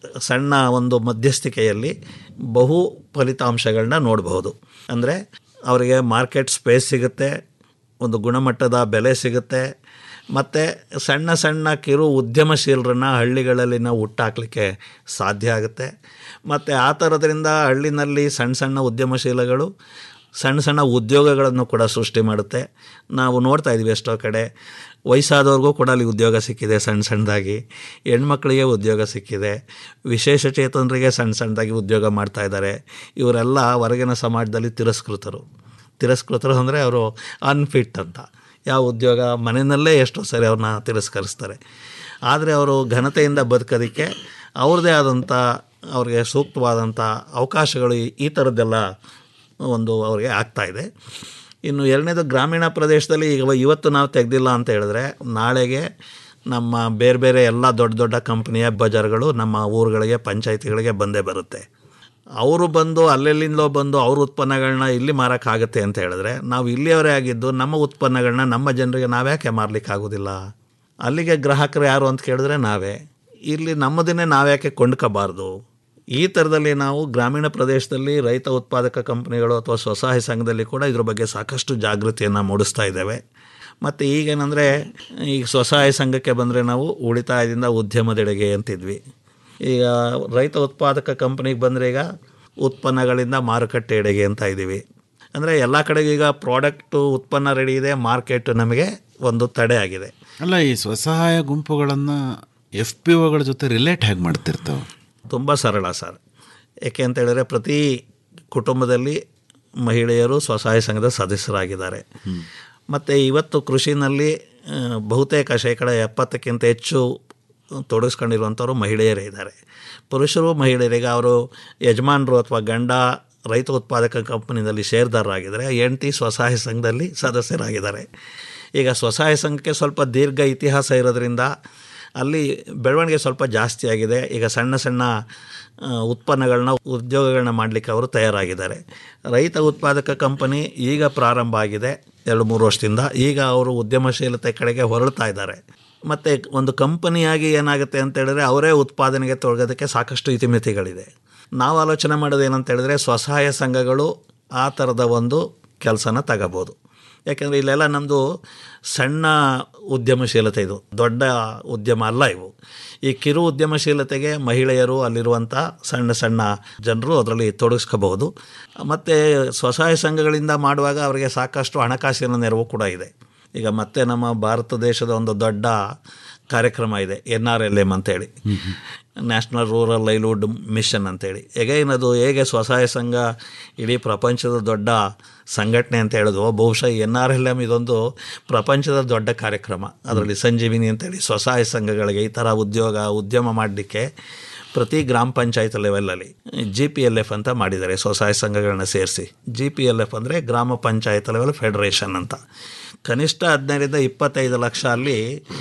ಸಣ್ಣ ಒಂದು ಮಧ್ಯಸ್ಥಿಕೆಯಲ್ಲಿ ಬಹು ಫಲಿತಾಂಶಗಳನ್ನ ನೋಡಬಹುದು ಅಂದರೆ ಅವರಿಗೆ ಮಾರ್ಕೆಟ್ ಸ್ಪೇಸ್ ಸಿಗುತ್ತೆ ಒಂದು ಗುಣಮಟ್ಟದ ಬೆಲೆ ಸಿಗುತ್ತೆ ಮತ್ತು ಸಣ್ಣ ಸಣ್ಣ ಕಿರು ಉದ್ಯಮಶೀಲರನ್ನ ಹಳ್ಳಿಗಳಲ್ಲಿ ನಾವು ಹುಟ್ಟಾಕಲಿಕ್ಕೆ ಸಾಧ್ಯ ಆಗುತ್ತೆ ಮತ್ತು ಆ ಥರದ್ರಿಂದ ಹಳ್ಳಿನಲ್ಲಿ ಸಣ್ಣ ಸಣ್ಣ ಉದ್ಯಮಶೀಲಗಳು ಸಣ್ಣ ಸಣ್ಣ ಉದ್ಯೋಗಗಳನ್ನು ಕೂಡ ಸೃಷ್ಟಿ ಮಾಡುತ್ತೆ ನಾವು ನೋಡ್ತಾ ಇದ್ದೀವಿ ಎಷ್ಟೋ ಕಡೆ ವಯಸ್ಸಾದವ್ರಿಗೂ ಕೂಡ ಅಲ್ಲಿ ಉದ್ಯೋಗ ಸಿಕ್ಕಿದೆ ಸಣ್ಣ ಸಣ್ಣದಾಗಿ ಹೆಣ್ಮಕ್ಳಿಗೆ ಉದ್ಯೋಗ ಸಿಕ್ಕಿದೆ ವಿಶೇಷ ಚೇತನರಿಗೆ ಸಣ್ಣ ಸಣ್ಣದಾಗಿ ಉದ್ಯೋಗ ಮಾಡ್ತಾ ಇದ್ದಾರೆ ಇವರೆಲ್ಲ ಹೊರಗಿನ ಸಮಾಜದಲ್ಲಿ ತಿರಸ್ಕೃತರು ತಿರಸ್ಕೃತರು ಅಂದರೆ ಅವರು ಅನ್ಫಿಟ್ ಅಂತ ಯಾವ ಉದ್ಯೋಗ ಮನೆಯಲ್ಲೇ ಎಷ್ಟೋ ಸರಿ ಅವ್ರನ್ನ ತಿರಸ್ಕರಿಸ್ತಾರೆ ಆದರೆ ಅವರು ಘನತೆಯಿಂದ ಬದುಕೋದಕ್ಕೆ ಅವ್ರದ್ದೇ ಆದಂಥ ಅವ್ರಿಗೆ ಸೂಕ್ತವಾದಂಥ ಅವಕಾಶಗಳು ಈ- ಈ ಥರದ್ದೆಲ್ಲ ಒಂದು ಅವ್ರಿಗೆ ಆಗ್ತಾಯಿದೆ ಇನ್ನು ಎರಡನೇದು ಗ್ರಾಮೀಣ ಪ್ರದೇಶದಲ್ಲಿ ಈಗ ಇವತ್ತು ನಾವು ತೆಗೆದಿಲ್ಲ ಅಂತ ಹೇಳಿದ್ರೆ ನಾಳೆಗೆ ನಮ್ಮ ಬೇರೆ ಬೇರೆ ಎಲ್ಲ ದೊಡ್ಡ ದೊಡ್ಡ ಕಂಪ್ನಿಯ ಬಜಾರ್ಗಳು ನಮ್ಮ ಊರುಗಳಿಗೆ ಪಂಚಾಯತಿಗಳಿಗೆ ಬಂದೇ ಬರುತ್ತೆ ಅವರು ಬಂದು ಅಲ್ಲೆಲ್ಲಿಂದಲೋ ಬಂದು ಅವ್ರ ಉತ್ಪನ್ನಗಳನ್ನ ಇಲ್ಲಿ ಮಾರೋಕ್ಕಾಗತ್ತೆ ಅಂತ ಹೇಳಿದ್ರೆ ನಾವು ಇಲ್ಲಿಯವರೇ ಆಗಿದ್ದು ನಮ್ಮ ಉತ್ಪನ್ನಗಳನ್ನ ನಮ್ಮ ಜನರಿಗೆ ನಾವ್ಯಾಕೆ ಮಾರ್ಲಿಕ್ಕೆ ಆಗೋದಿಲ್ಲ ಅಲ್ಲಿಗೆ ಗ್ರಾಹಕರು ಯಾರು ಅಂತ ಕೇಳಿದ್ರೆ ನಾವೇ ಇಲ್ಲಿ ನಮ್ಮದನ್ನೇ ನಾವ್ಯಾಕೆ ಕೊಂಡ್ಕೋಬಾರ್ದು ಈ ಥರದಲ್ಲಿ ನಾವು ಗ್ರಾಮೀಣ ಪ್ರದೇಶದಲ್ಲಿ ರೈತ ಉತ್ಪಾದಕ ಕಂಪನಿಗಳು ಅಥವಾ ಸ್ವಸಹಾಯ ಸಂಘದಲ್ಲಿ ಕೂಡ ಇದ್ರ ಬಗ್ಗೆ ಸಾಕಷ್ಟು ಜಾಗೃತಿಯನ್ನು ಮೂಡಿಸ್ತಾ ಇದ್ದೇವೆ ಮತ್ತು ಈಗೇನೆಂದರೆ ಈಗ ಸ್ವಸಹಾಯ ಸಂಘಕ್ಕೆ ಬಂದರೆ ನಾವು ಉಳಿತಾಯದಿಂದ ಉದ್ಯಮದೆಡೆಗೆ ಅಂತಿದ್ವಿ ಈಗ ರೈತ ಉತ್ಪಾದಕ ಕಂಪನಿಗೆ ಬಂದರೆ ಈಗ ಉತ್ಪನ್ನಗಳಿಂದ ಮಾರುಕಟ್ಟೆ ಎಡೆಗೆ ಅಂತ ಇದ್ದೀವಿ ಅಂದರೆ ಎಲ್ಲ ಕಡೆಗೆ ಈಗ ಪ್ರಾಡಕ್ಟು ಉತ್ಪನ್ನ ರೆಡಿ ಇದೆ ಮಾರ್ಕೆಟ್ ನಮಗೆ ಒಂದು ತಡೆ ಆಗಿದೆ
ಅಲ್ಲ ಈ ಸ್ವಸಹಾಯ ಗುಂಪುಗಳನ್ನು ಎಫ್ ಪಿ ಒಗಳ ಜೊತೆ ರಿಲೇಟ್ ಹೇಗೆ ಮಾಡ್ತಿರ್ತಾವೆ
ತುಂಬ ಸರಳ ಸರ್ ಏಕೆ ಅಂತ ಹೇಳಿದ್ರೆ ಪ್ರತಿ ಕುಟುಂಬದಲ್ಲಿ ಮಹಿಳೆಯರು ಸ್ವಸಹಾಯ ಸಂಘದ ಸದಸ್ಯರಾಗಿದ್ದಾರೆ ಮತ್ತು ಇವತ್ತು ಕೃಷಿನಲ್ಲಿ ಆ, ಬಹುತೇಕ ಶೇಕಡ ಎಪ್ಪತ್ತಕ್ಕಿಂತ ಹೆಚ್ಚು ತೊಡಗಿಸ್ಕೊಂಡಿರುವಂಥವ್ರು ಮಹಿಳೆಯರೇ ಇದ್ದಾರೆ ಪುರುಷರು ಮಹಿಳೆಯರಿಗೆ ಅವರು ಯಜಮಾನರು ಅಥವಾ ಗಂಡ ರೈತ ಉತ್ಪಾದಕ ಕಂಪನಿನಲ್ಲಿ ಷೇರ್ದಾರರಾಗಿದ್ದಾರೆ ಹೆಂಡತಿ ಸ್ವಸಹಾಯ ಸಂಘದಲ್ಲಿ ಸದಸ್ಯರಾಗಿದ್ದಾರೆ ಈಗ ಸ್ವಸಹಾಯ ಸಂಘಕ್ಕೆ ಸ್ವಲ್ಪ ದೀರ್ಘ ಇತಿಹಾಸ ಇರೋದ್ರಿಂದ ಅಲ್ಲಿ ಬೆಳವಣಿಗೆ ಸ್ವಲ್ಪ ಜಾಸ್ತಿ ಆಗಿದೆ ಈಗ ಸಣ್ಣ ಸಣ್ಣ ಆ, ಉತ್ಪನ್ನಗಳನ್ನ ಉದ್ಯೋಗಗಳನ್ನ ಮಾಡಲಿಕ್ಕೆ ಅವರು ತಯಾರಾಗಿದ್ದಾರೆ ರೈತ ಉತ್ಪಾದಕ ಕಂಪನಿ ಈಗ ಪ್ರಾರಂಭ ಆಗಿದೆ ಎರಡು ಮೂರು ವರ್ಷದಿಂದ ಈಗ ಅವರು ಉದ್ಯಮಶೀಲತೆ ಕಡೆಗೆ ಹೊರಳ್ತಾ ಇದ್ದಾರೆ ಮತ್ತು ಒಂದು ಕಂಪನಿಯಾಗಿ ಏನಾಗುತ್ತೆ ಅಂತ ಹೇಳಿದ್ರೆ ಅವರೇ ಉತ್ಪಾದನೆಗೆ ತೊಡಗೋದಕ್ಕೆ ಸಾಕಷ್ಟು ಇತಿಮಿತಿಗಳಿದೆ ನಾವು ಆಲೋಚನೆ ಮಾಡೋದು ಏನಂತ ಹೇಳಿದ್ರೆ ಸ್ವಸಹಾಯ ಸಂಘಗಳು ಆ ಥರದ ಒಂದು ಕೆಲಸನ ತಗೋಬೋದು ಯಾಕೆಂದರೆ ಇಲ್ಲೆಲ್ಲ ನಮ್ಮದು ಸಣ್ಣ ಉದ್ಯಮಶೀಲತೆ ಇದು ದೊಡ್ಡ ಉದ್ಯಮ ಅಲ್ಲ ಇವು ಈ ಕಿರು ಉದ್ಯಮಶೀಲತೆಗೆ ಮಹಿಳೆಯರು ಅಲ್ಲಿರುವಂಥ ಸಣ್ಣ ಸಣ್ಣ ಜನರು ಅದರಲ್ಲಿ ತೊಡಗಿಸ್ಕೋಬಹುದು ಮತ್ತು ಸ್ವಸಹಾಯ ಸಂಘಗಳಿಂದ ಮಾಡುವಾಗ ಅವರಿಗೆ ಸಾಕಷ್ಟು ಹಣಕಾಸಿನ ನೆರವು ಕೂಡ ಇದೆ ಈಗ ಮತ್ತೆ ನಮ್ಮ ಭಾರತ ದೇಶದ ಒಂದು ದೊಡ್ಡ ಕಾರ್ಯಕ್ರಮ ಇದೆ ಎನ್ ಆರ್ ಎಲ್ ಎಮ್ ಅಂತೇಳಿ ನ್ಯಾಷನಲ್ ರೂರಲ್ ಲೈವ್ಲಿಹುಡ್ ಮಿಷನ್ ಅಂತೇಳಿ ಎಗೈನ್ ಅದು ಹೇಗೆ ಸ್ವಸಹಾಯ ಸಂಘ ಇಡೀ ಪ್ರಪಂಚದ ದೊಡ್ಡ ಸಂಘಟನೆ ಅಂತ ಹೇಳಿದ್ವು ಬಹುಶಃ ಎನ್ ಆರ್ ಎಲ್ ಎಮ್ ಇದೊಂದು ಪ್ರಪಂಚದ ದೊಡ್ಡ ಕಾರ್ಯಕ್ರಮ ಅದರಲ್ಲಿ ಸಂಜೀವಿನಿ ಅಂತೇಳಿ ಸ್ವಸಹಾಯ ಸಂಘಗಳಿಗೆ ಈ ಥರ ಉದ್ಯೋಗ ಉದ್ಯಮ ಮಾಡಲಿಕ್ಕೆ ಪ್ರತಿ ಗ್ರಾಮ ಪಂಚಾಯತ್ ಲೆವೆಲಲ್ಲಿ ಜಿ ಪಿ ಎಲ್ ಎಫ್ ಅಂತ ಮಾಡಿದ್ದಾರೆ ಸ್ವಸಹಾಯ ಸಂಘಗಳನ್ನ ಸೇರಿಸಿ ಜಿ ಪಿ ಎಲ್ ಎಫ್ ಅಂದರೆ ಗ್ರಾಮ ಪಂಚಾಯತ್ ಲೆವೆಲ್ ಫೆಡರೇಷನ್ ಅಂತ ಕನಿಷ್ಠ ಹದಿನೈದರಿಂದ ಇಪ್ಪತ್ತೈದು ಲಕ್ಷ ಅಲ್ಲಿ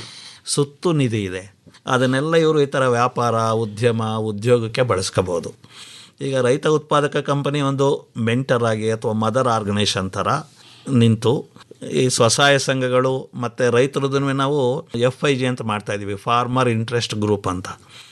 ಸುತ್ತು ನಿಧಿ ಇದೆ ಅದನ್ನೆಲ್ಲ ಇವರು ಈ ಥರ ವ್ಯಾಪಾರ ಉದ್ಯಮ ಉದ್ಯೋಗಕ್ಕೆ ಬಳಸ್ಕೋಬೋದು ಈಗ ರೈತ ಉತ್ಪಾದಕ ಕಂಪನಿ ಒಂದು ಮೆಂಟರ್ ಆಗಿ ಅಥವಾ ಮದರ್ ಆರ್ಗನೈಸೇಷನ್ ಥರ ನಿಂತು ಈ ಸ್ವಸಹಾಯ ಸಂಘಗಳು ಮತ್ತು ರೈತರದನ್ನು ನಾವು ಎಫ್ ಐ ಜಿ ಅಂತ ಮಾಡ್ತಾಯಿದ್ದೀವಿ ಫಾರ್ಮರ್ ಇಂಟ್ರೆಸ್ಟ್ ಗ್ರೂಪ್ ಅಂತ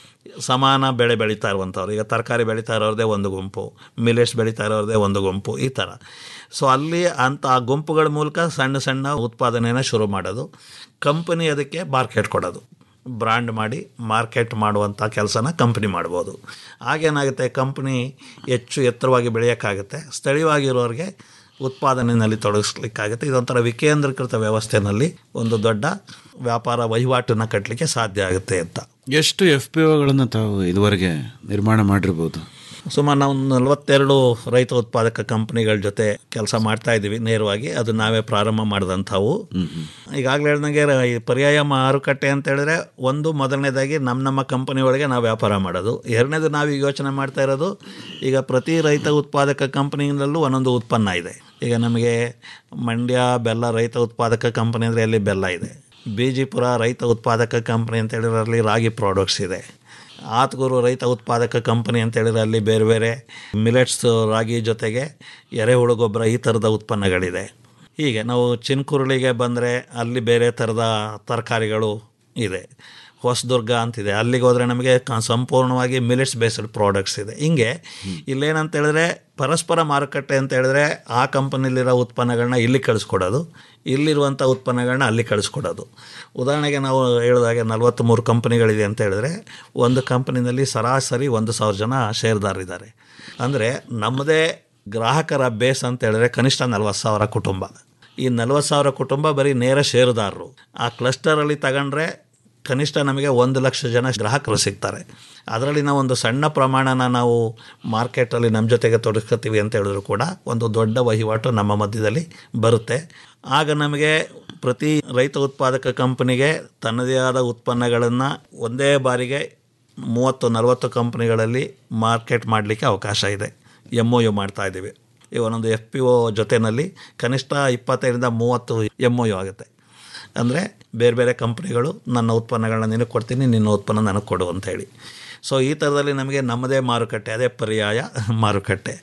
ಸಮಾನ ಬೆಳೆ ಬೆಳೀತಾ ಇರುವಂಥವ್ರು ಈಗ ತರಕಾರಿ ಬೆಳೀತಾ ಇರೋರದೇ ಒಂದು ಗುಂಪು ಮಿಲೆಟ್ಸ್ ಬೆಳೀತಾ ಇರೋರದೇ ಒಂದು ಗುಂಪು ಈ ಥರ ಸೊ ಅಲ್ಲಿ ಅಂಥ ಆ ಗುಂಪುಗಳ ಮೂಲಕ ಸಣ್ಣ ಸಣ್ಣ ಉತ್ಪಾದನೆನ ಶುರು ಮಾಡೋದು ಕಂಪನಿ ಅದಕ್ಕೆ ಮಾರ್ಕೆಟ್ ಕೊಡೋದು ಬ್ರ್ಯಾಂಡ್ ಮಾಡಿ ಮಾರ್ಕೆಟ್ ಮಾಡುವಂಥ ಕೆಲಸನ ಕಂಪ್ನಿ ಮಾಡ್ಬೋದು ಆಗೇನಾಗುತ್ತೆ ಕಂಪ್ನಿ ಹೆಚ್ಚು ಎತ್ತರವಾಗಿ ಬೆಳೆಯೋಕ್ಕಾಗುತ್ತೆ ಸ್ಥಳೀಯವಾಗಿರೋರಿಗೆ ಉತ್ಪಾದನೆಯಲ್ಲಿ ತೊಡಗಿಸ್ಲಿಕ್ಕಾಗುತ್ತೆ ಇದೊಂಥರ ವಿಕೇಂದ್ರೀಕೃತ ವ್ಯವಸ್ಥೆಯಲ್ಲಿ ಒಂದು ದೊಡ್ಡ ವ್ಯಾಪಾರ ವಹಿವಾಟನ್ನು ಕಟ್ಟಲಿಕ್ಕೆ ಸಾಧ್ಯ ಆಗುತ್ತೆ ಅಂತ
ಎಷ್ಟು ಎಫ್ ಪಿ ಒಗಳನ್ನು ತಾವು ಇದುವರೆಗೆ ನಿರ್ಮಾಣ ಮಾಡಿರ್ಬೋದು
ಸುಮಾರು ನಾವು ನಲವತ್ತೆರಡು ರೈತ ಉತ್ಪಾದಕ ಕಂಪನಿಗಳ ಜೊತೆ ಕೆಲಸ ಮಾಡ್ತಾ ಇದ್ದೀವಿ ನೇರವಾಗಿ ಅದು ನಾವೇ ಪ್ರಾರಂಭ ಮಾಡಿದಂಥವು ಈಗಾಗಲೇ ಹೇಳ್ದಂಗೆ ರ- ಈ ಪರ್ಯಾಯ ಮಾರುಕಟ್ಟೆ ಅಂತ ಹೇಳಿದ್ರೆ ಒಂದು ಮೊದಲನೇದಾಗಿ ನಮ್ಮ ನಮ್ಮ ಕಂಪನಿ ಒಳಗೆ ನಾವು ವ್ಯಾಪಾರ ಮಾಡೋದು ಎರಡನೇದು ನಾವೀಗ ಯೋಚನೆ ಮಾಡ್ತಾ ಇರೋದು ಈಗ ಪ್ರತಿ ರೈತ ಉತ್ಪಾದಕ ಕಂಪನಿಗಳಲ್ಲೂ ಒಂದೊಂದು ಉತ್ಪನ್ನ ಇದೆ ಈಗ ನಮಗೆ ಮಂಡ್ಯ ಬೆಲ್ಲ ರೈತ ಉತ್ಪಾದಕ ಕಂಪನಿ ಅಂದರೆ ಅಲ್ಲಿ ಬೆಲ್ಲ ಇದೆ ಬಿಜಿಪುರ ರೈತ ಉತ್ಪಾದಕ ಕಂಪನಿ ಅಂತ ಹೇಳಿದ್ರೆ ಅಲ್ಲಿ ರಾಗಿ ಪ್ರಾಡಕ್ಟ್ಸ್ ಇದೆ ಆತ್ಗೂರು ರೈತ ಉತ್ಪಾದಕ ಕಂಪನಿ ಅಂತ ಹೇಳಿದ್ರೆ ಅಲ್ಲಿ ಬೇರೆ ಬೇರೆ ಮಿಲೆಟ್ಸ್ ರಾಗಿ ಜೊತೆಗೆ ಎರೆಹುಳು ಗೊಬ್ಬರ ಈ ಥರದ ಉತ್ಪನ್ನಗಳಿದೆ ಹೀಗೆ ನಾವು ಚಿನ್ಕುರುಳಿಗೆ ಬಂದರೆ ಅಲ್ಲಿ ಬೇರೆ ಥರದ ತರಕಾರಿಗಳು ಇದೆ ಹೊಸದುರ್ಗ ಅಂತಿದೆ ಅಲ್ಲಿಗೆ ಹೋದರೆ ನಮಗೆ ಕ- ಸಂಪೂರ್ಣವಾಗಿ ಮಿಲೆಟ್ಸ್ ಬೇಸ್ಡ್ ಪ್ರಾಡಕ್ಟ್ಸ್ ಇದೆ ಹಿಂಗೆ ಇಲ್ಲೇನಂತ ಹೇಳಿದ್ರೆ ಪರಸ್ಪರ ಮಾರುಕಟ್ಟೆ ಅಂತ ಹೇಳಿದ್ರೆ ಆ ಕಂಪನಿಲಿರೋ ಉತ್ಪನ್ನಗಳನ್ನ ಇಲ್ಲಿ ಕಳಿಸ್ಕೊಡೋದು ಇಲ್ಲಿರುವಂಥ ಉತ್ಪನ್ನಗಳನ್ನ ಅಲ್ಲಿ ಕಳಿಸ್ಕೊಡೋದು ಉದಾಹರಣೆಗೆ ನಾವು ಹೇಳಿದಾಗೆ ನಲವತ್ತ್ಮೂರು ಕಂಪನಿಗಳಿದೆ ಅಂತ ಹೇಳಿದ್ರೆ ಒಂದು ಕಂಪನಿನಲ್ಲಿ ಸರಾಸರಿ ಒಂದು ಸಾವಿರ ಜನ ಷೇರ್ದಾರರಿದ್ದಾರೆ ಅಂದರೆ ನಮ್ಮದೇ ಗ್ರಾಹಕರ ಬೇಸ್ ಅಂತ ಹೇಳಿದ್ರೆ ಕನಿಷ್ಠ ನಲ್ವತ್ತು ಸಾವಿರ ಕುಟುಂಬ ಈ ನಲ್ವತ್ತು ಸಾವಿರ ಕುಟುಂಬ ಬರೀ ನೇರ ಷೇರುದಾರರು ಆ ಕ್ಲಸ್ಟರಲ್ಲಿ ತಗೊಂಡ್ರೆ ಕನಿಷ್ಠ ನಮಗೆ ಒಂದು ಲಕ್ಷ ಜನ ಗ್ರಾಹಕರು ಸಿಗ್ತಾರೆ ಅದರಲ್ಲಿ ನಾವು ಒಂದು ಸಣ್ಣ ಪ್ರಮಾಣನ ನಾವು ಮಾರ್ಕೆಟಲ್ಲಿ ನಮ್ಮ ಜೊತೆಗೆ ತೊಡಸ್ಕೊತೀವಿ ಅಂತ ಹೇಳಿದ್ರು ಕೂಡ ಒಂದು ದೊಡ್ಡ ವಹಿವಾಟು ನಮ್ಮ ಮಧ್ಯದಲ್ಲಿ ಬರುತ್ತೆ ಆಗ ನಮಗೆ ಪ್ರತಿ ರೈತ ಉತ್ಪಾದಕ ಕಂಪನಿಗೆ ತನ್ನದೇ ಆದ ಉತ್ಪನ್ನಗಳನ್ನು ಒಂದೇ ಬಾರಿಗೆ ಮೂವತ್ತು ನಲವತ್ತು ಕಂಪನಿಗಳಲ್ಲಿ ಮಾರ್ಕೆಟ್ ಮಾಡಲಿಕ್ಕೆ ಅವಕಾಶ ಇದೆ ಎಮ್ ಒ ಯು ಮಾಡ್ತಾ ಇದ್ದೀವಿ ಈ ಒಂದೊಂದು ಎಫ್ ಪಿ ಒ ಜೊತೆಯಲ್ಲಿ ಕನಿಷ್ಠ ಇಪ್ಪತ್ತೈದರಿಂದ ಮೂವತ್ತು ಎಮ್ ಒ ಯು ಆಗುತ್ತೆ ಅಂದರೆ ಬೇರೆ ಬೇರೆ ಕಂಪ್ನಿಗಳು ನನ್ನ ಉತ್ಪನ್ನಗಳನ್ನ ನಿನಗೆ ಕೊಡ್ತೀನಿ ನಿನ್ನ ಉತ್ಪನ್ನ ನನಗೆ ಕೊಡು ಅಂತ ಹೇಳಿ ಸೊ ಈ ಥರದಲ್ಲಿ ನಮಗೆ ನಮ್ಮದೇ ಮಾರುಕಟ್ಟೆ ಅದೇ ಪರ್ಯಾಯ ಮಾರುಕಟ್ಟೆ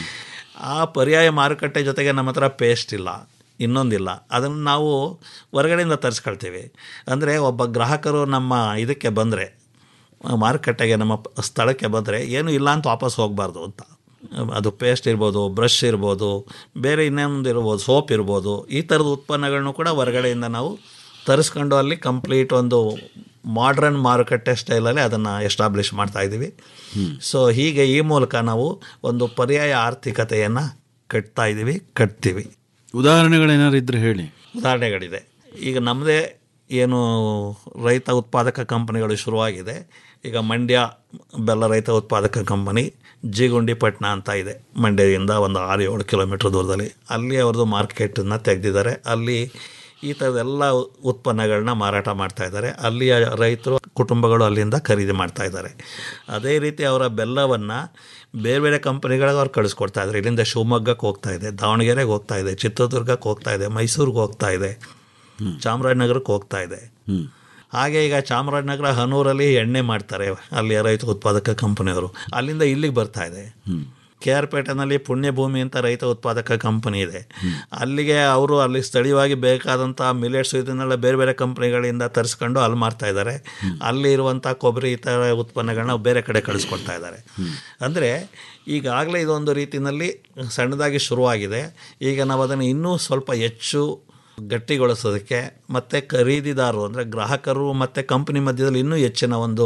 ಆ ಪರ್ಯಾಯ ಮಾರುಕಟ್ಟೆ ಜೊತೆಗೆ ನಮ್ಮ ಹತ್ರ ಪೇಸ್ಟ್ ಇಲ್ಲ ಇನ್ನೊಂದಿಲ್ಲ ಅದನ್ನು ನಾವು ಹೊರಗಡೆಯಿಂದ ತರಿಸ್ಕೊಳ್ತೀವಿ ಅಂದರೆ ಒಬ್ಬ ಗ್ರಾಹಕರು ನಮ್ಮ ಇದಕ್ಕೆ ಬಂದರೆ ಮಾರುಕಟ್ಟೆಗೆ ನಮ್ಮ ಪ- ಸ್ಥಳಕ್ಕೆ ಬಂದರೆ ಏನೂ ಇಲ್ಲ ಅಂತ ವಾಪಸ್ ಹೋಗಬಾರ್ದು ಅಂತ ಅದು ಪೇಸ್ಟ್ ಇರ್ಬೋದು ಬ್ರಷ್ ಇರ್ಬೋದು ಬೇರೆ ಇನ್ನೊಂದು ಇರ್ಬೋದು ಸೋಪ್ ಇರ್ಬೋದು ಈ ಥರದ ಉತ್ಪನ್ನಗಳನ್ನು ಕೂಡ ಹೊರಗಡೆಯಿಂದ ನಾವು ತರಿಸ್ಕೊಂಡು ಅಲ್ಲಿ ಕಂಪ್ಲೀಟ್ ಒಂದು ಮಾಡ್ರನ್ ಮಾರುಕಟ್ಟೆ ಸ್ಟೈಲಲ್ಲಿ ಅದನ್ನು ಎಸ್ಟಾಬ್ಲಿಷ್ ಮಾಡ್ತಾ ಇದ್ದೀವಿ ಸೊ ಹೀಗೆ ಈ ಮೂಲಕ ನಾವು ಒಂದು ಪರ್ಯಾಯ ಆರ್ಥಿಕತೆಯನ್ನು ಕಟ್ತಾ ಇದ್ದೀವಿ ಕಟ್ತೀವಿ
ಉದಾಹರಣೆಗಳೇನಾದ್ರು ಇದ್ರೆ ಹೇಳಿ
ಉದಾಹರಣೆಗಳಿದೆ ಈಗ ನಮ್ಮದೇ ಏನು ರೈತ ಉತ್ಪಾದಕ ಕಂಪನಿಗಳು ಶುರುವಾಗಿದೆ ಈಗ ಮಂಡ್ಯ ಬೆಲ್ಲ ರೈತ ಉತ್ಪಾದಕ ಕಂಪನಿ ಜಿಗುಂಡಿಪಟ್ಟಣ ಅಂತ ಇದೆ ಮಂಡ್ಯದಿಂದ ಒಂದು ಆರು ಏಳು ಕಿಲೋಮೀಟ್ರ್ ದೂರದಲ್ಲಿ ಅಲ್ಲಿ ಅವ್ರದ್ದು ಮಾರ್ಕೆಟನ್ನು ತೆಗೆದಿದ್ದಾರೆ ಅಲ್ಲಿ ಈ ಥರದೆಲ್ಲ ಉತ್ಪನ್ನಗಳನ್ನ ಮಾರಾಟ ಮಾಡ್ತಾ ಇದ್ದಾರೆ ಅಲ್ಲಿಯ ರೈತರು ಕುಟುಂಬಗಳು ಅಲ್ಲಿಂದ ಖರೀದಿ ಮಾಡ್ತಾ ಇದ್ದಾರೆ ಅದೇ ರೀತಿ ಅವರ ಬೆಲ್ಲವನ್ನು ಬೇರೆ ಬೇರೆ ಕಂಪನಿಗಳಿಗೆ ಅವ್ರು ಕಳಿಸ್ಕೊಡ್ತಾ ಇದ್ದಾರೆ ಇಲ್ಲಿಂದ ಶಿವಮೊಗ್ಗಕ್ಕೆ ಹೋಗ್ತಾ ಇದೆ ದಾವಣಗೆರೆಗೆ ಹೋಗ್ತಾ ಇದೆ ಚಿತ್ರದುರ್ಗಕ್ಕೆ ಹೋಗ್ತಾ ಇದೆ ಮೈಸೂರಿಗೆ ಹೋಗ್ತಾ ಇದೆ ಚಾಮರಾಜನಗರಕ್ಕೆ ಹೋಗ್ತಾ ಇದೆ ಹಾಗೆ ಈಗ ಚಾಮರಾಜನಗರ ಹನೂರಲ್ಲಿ ಎಣ್ಣೆ ಮಾಡ್ತಾರೆ ಅಲ್ಲಿ ರೈತ ಉತ್ಪಾದಕ ಕಂಪನಿಯವರು ಅಲ್ಲಿಂದ ಇಲ್ಲಿಗೆ ಬರ್ತಾ ಇದೆ ಕೆ ಆರ್ ಪೇಟೆನಲ್ಲಿ ಪುಣ್ಯಭೂಮಿ ಅಂತ ರೈತ ಉತ್ಪಾದಕ ಕಂಪನಿ ಇದೆ ಅಲ್ಲಿಗೆ ಅವರು ಅಲ್ಲಿ ಸ್ಥಳೀಯವಾಗಿ ಬೇಕಾದಂಥ ಮಿಲೆಟ್ಸ್ ಇದನ್ನೆಲ್ಲ ಬೇರೆ ಬೇರೆ ಕಂಪ್ನಿಗಳಿಂದ ತರಿಸ್ಕೊಂಡು ಅಲ್ಲಿ ಮಾರ್ತಾ ಇದ್ದಾರೆ ಅಲ್ಲಿ ಇರುವಂಥ ಕೊಬ್ಬರಿ ಈ ಥರ ಉತ್ಪನ್ನಗಳನ್ನ ಬೇರೆ ಕಡೆ ಕಳಿಸ್ಕೊಡ್ತಾ ಇದ್ದಾರೆ ಅಂದರೆ ಈಗಾಗಲೇ ಇದೊಂದು ರೀತಿಯಲ್ಲಿ ಸಣ್ಣದಾಗಿ ಶುರುವಾಗಿದೆ ಈಗ ನಾವು ಅದನ್ನು ಇನ್ನೂ ಸ್ವಲ್ಪ ಹೆಚ್ಚು ಗಟ್ಟಿಗೊಳಿಸೋದಕ್ಕೆ ಮತ್ತು ಖರೀದಿದಾರರು ಅಂದರೆ ಗ್ರಾಹಕರು ಮತ್ತು ಕಂಪ್ನಿ ಮಧ್ಯದಲ್ಲಿ ಇನ್ನೂ ಹೆಚ್ಚಿನ ಒಂದು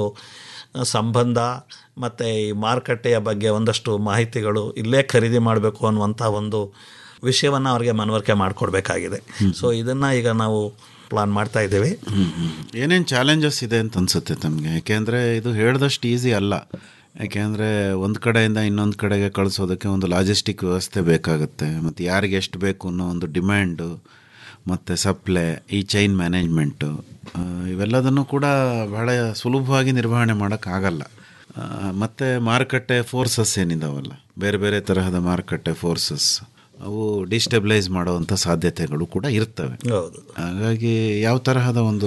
ಸಂಬಂಧ ಮತ್ತು ಈ ಮಾರುಕಟ್ಟೆಯ ಬಗ್ಗೆ ಒಂದಷ್ಟು ಮಾಹಿತಿಗಳು ಇಲ್ಲೇ ಖರೀದಿ ಮಾಡಬೇಕು ಅನ್ನುವಂಥ ಒಂದು ವಿಷಯವನ್ನು ಅವರಿಗೆ ಮನವರಿಕೆ ಮಾಡಿಕೊಡ್ಬೇಕಾಗಿದೆ ಸೊ ಇದನ್ನು ಈಗ ನಾವು ಪ್ಲಾನ್ ಮಾಡ್ತಾ ಇದ್ದೀವಿ
ಏನೇನು ಚಾಲೆಂಜಸ್ ಇದೆ ಅಂತ ಅನ್ಸುತ್ತೆ ತಮಗೆ ಯಾಕೆಂದರೆ ಇದು ಹೇಳ್ದಷ್ಟು ಈಸಿ ಅಲ್ಲ ಯಾಕೆಂದರೆ ಒಂದು ಕಡೆಯಿಂದ ಇನ್ನೊಂದು ಕಡೆಗೆ ಕಳಿಸೋದಕ್ಕೆ ಒಂದು ಲಾಜಿಸ್ಟಿಕ್ ವ್ಯವಸ್ಥೆ ಬೇಕಾಗುತ್ತೆ ಮತ್ತು ಯಾರಿಗೆ ಎಷ್ಟು ಬೇಕು ಅನ್ನೋ ಒಂದು ಡಿಮ್ಯಾಂಡು ಮತ್ತು ಸಪ್ಲೈ ಈ ಚೈನ್ ಮ್ಯಾನೇಜ್ಮೆಂಟು ಇವೆಲ್ಲದನ್ನು ಕೂಡ ಬಹಳ ಸುಲಭವಾಗಿ ನಿರ್ವಹಣೆ ಮಾಡೋಕ್ಕಾಗಲ್ಲ ಮತ್ತು ಮಾರುಕಟ್ಟೆ ಫೋರ್ಸಸ್ ಏನಿದಾವಲ್ಲ ಬೇರೆ ಬೇರೆ ತರಹದ ಮಾರುಕಟ್ಟೆ ಫೋರ್ಸಸ್ ಅವು ಡಿಸ್ಟೆಬಿಲೈಸ್ ಮಾಡುವಂಥ ಸಾಧ್ಯತೆಗಳು ಕೂಡ ಇರ್ತವೆ
ಹೌದು
ಹಾಗಾಗಿ ಯಾವ ತರಹದ ಒಂದು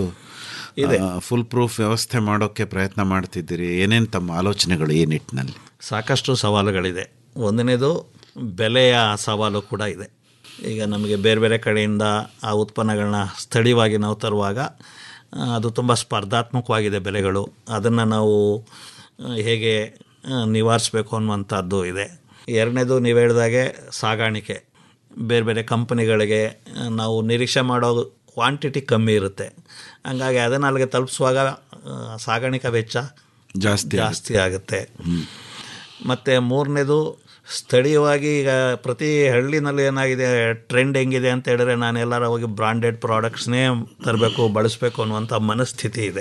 ಫುಲ್ ಪ್ರೂಫ್ ವ್ಯವಸ್ಥೆ ಮಾಡೋಕ್ಕೆ ಪ್ರಯತ್ನ ಮಾಡ್ತಿದ್ದೀರಿ ಏನೇನು ತಮ್ಮ ಆಲೋಚನೆಗಳು ಈ ನಿಟ್ಟಿನಲ್ಲಿ
ಸಾಕಷ್ಟು ಸವಾಲುಗಳಿದೆ ಒಂದನೇದು ಬೆಲೆಯ ಸವಾಲು ಕೂಡ ಇದೆ ಈಗ ನಮಗೆ ಬೇರೆ ಬೇರೆ ಕಡೆಯಿಂದ ಆ ಉತ್ಪನ್ನಗಳನ್ನ ಸ್ಥಳೀಯವಾಗಿ ನಾವು ತರುವಾಗ ಆ, ಅದು ತುಂಬ ಸ್ಪರ್ಧಾತ್ಮಕವಾಗಿದೆ ಬೆಲೆಗಳು ಅದನ್ನು ನಾವು ಆ, ಹೇಗೆ ಆ, ನಿವಾರಿಸ್ಬೇಕು ಅನ್ನುವಂಥದ್ದು ಇದೆ ಎರಡನೇದು ನೀವು ಹೇಳಿದಾಗೆ ಸಾಗಾಣಿಕೆ ಬೇರೆ ಬೇರೆ ಕಂಪನಿಗಳಿಗೆ ಆ, ನಾವು ನಿರೀಕ್ಷೆ ಮಾಡೋ ಕ್ವಾಂಟಿಟಿ ಕಮ್ಮಿ ಇರುತ್ತೆ ಹಂಗಾಗಿ ಅದನ್ನು ಅಲ್ಲಿಗೆ ತಲುಪಿಸುವಾಗ ಆ, ಸಾಗಾಣಿಕಾ ವೆಚ್ಚ
ಜಾಸ್ತಿ
ಜಾಸ್ತಿ ಆಗುತ್ತೆ ಮತ್ತು ಮೂರನೇದು ಸ್ಥಳೀಯವಾಗಿ ಈಗ ಪ್ರತಿ ಹಳ್ಳಿನಲ್ಲಿ ಏನಾಗಿದೆ ಟ್ರೆಂಡ್ ಹೆಂಗಿದೆ ಅಂತ ಹೇಳಿದ್ರೆ ನಾನು ಎಲ್ಲರ ಹೋಗಿ ಬ್ರಾಂಡೆಡ್ ಪ್ರಾಡಕ್ಟ್ಸ್ನೇ ತರಬೇಕು ಬಳಸಬೇಕು ಅನ್ನುವಂಥ ಮನಸ್ಥಿತಿ ಇದೆ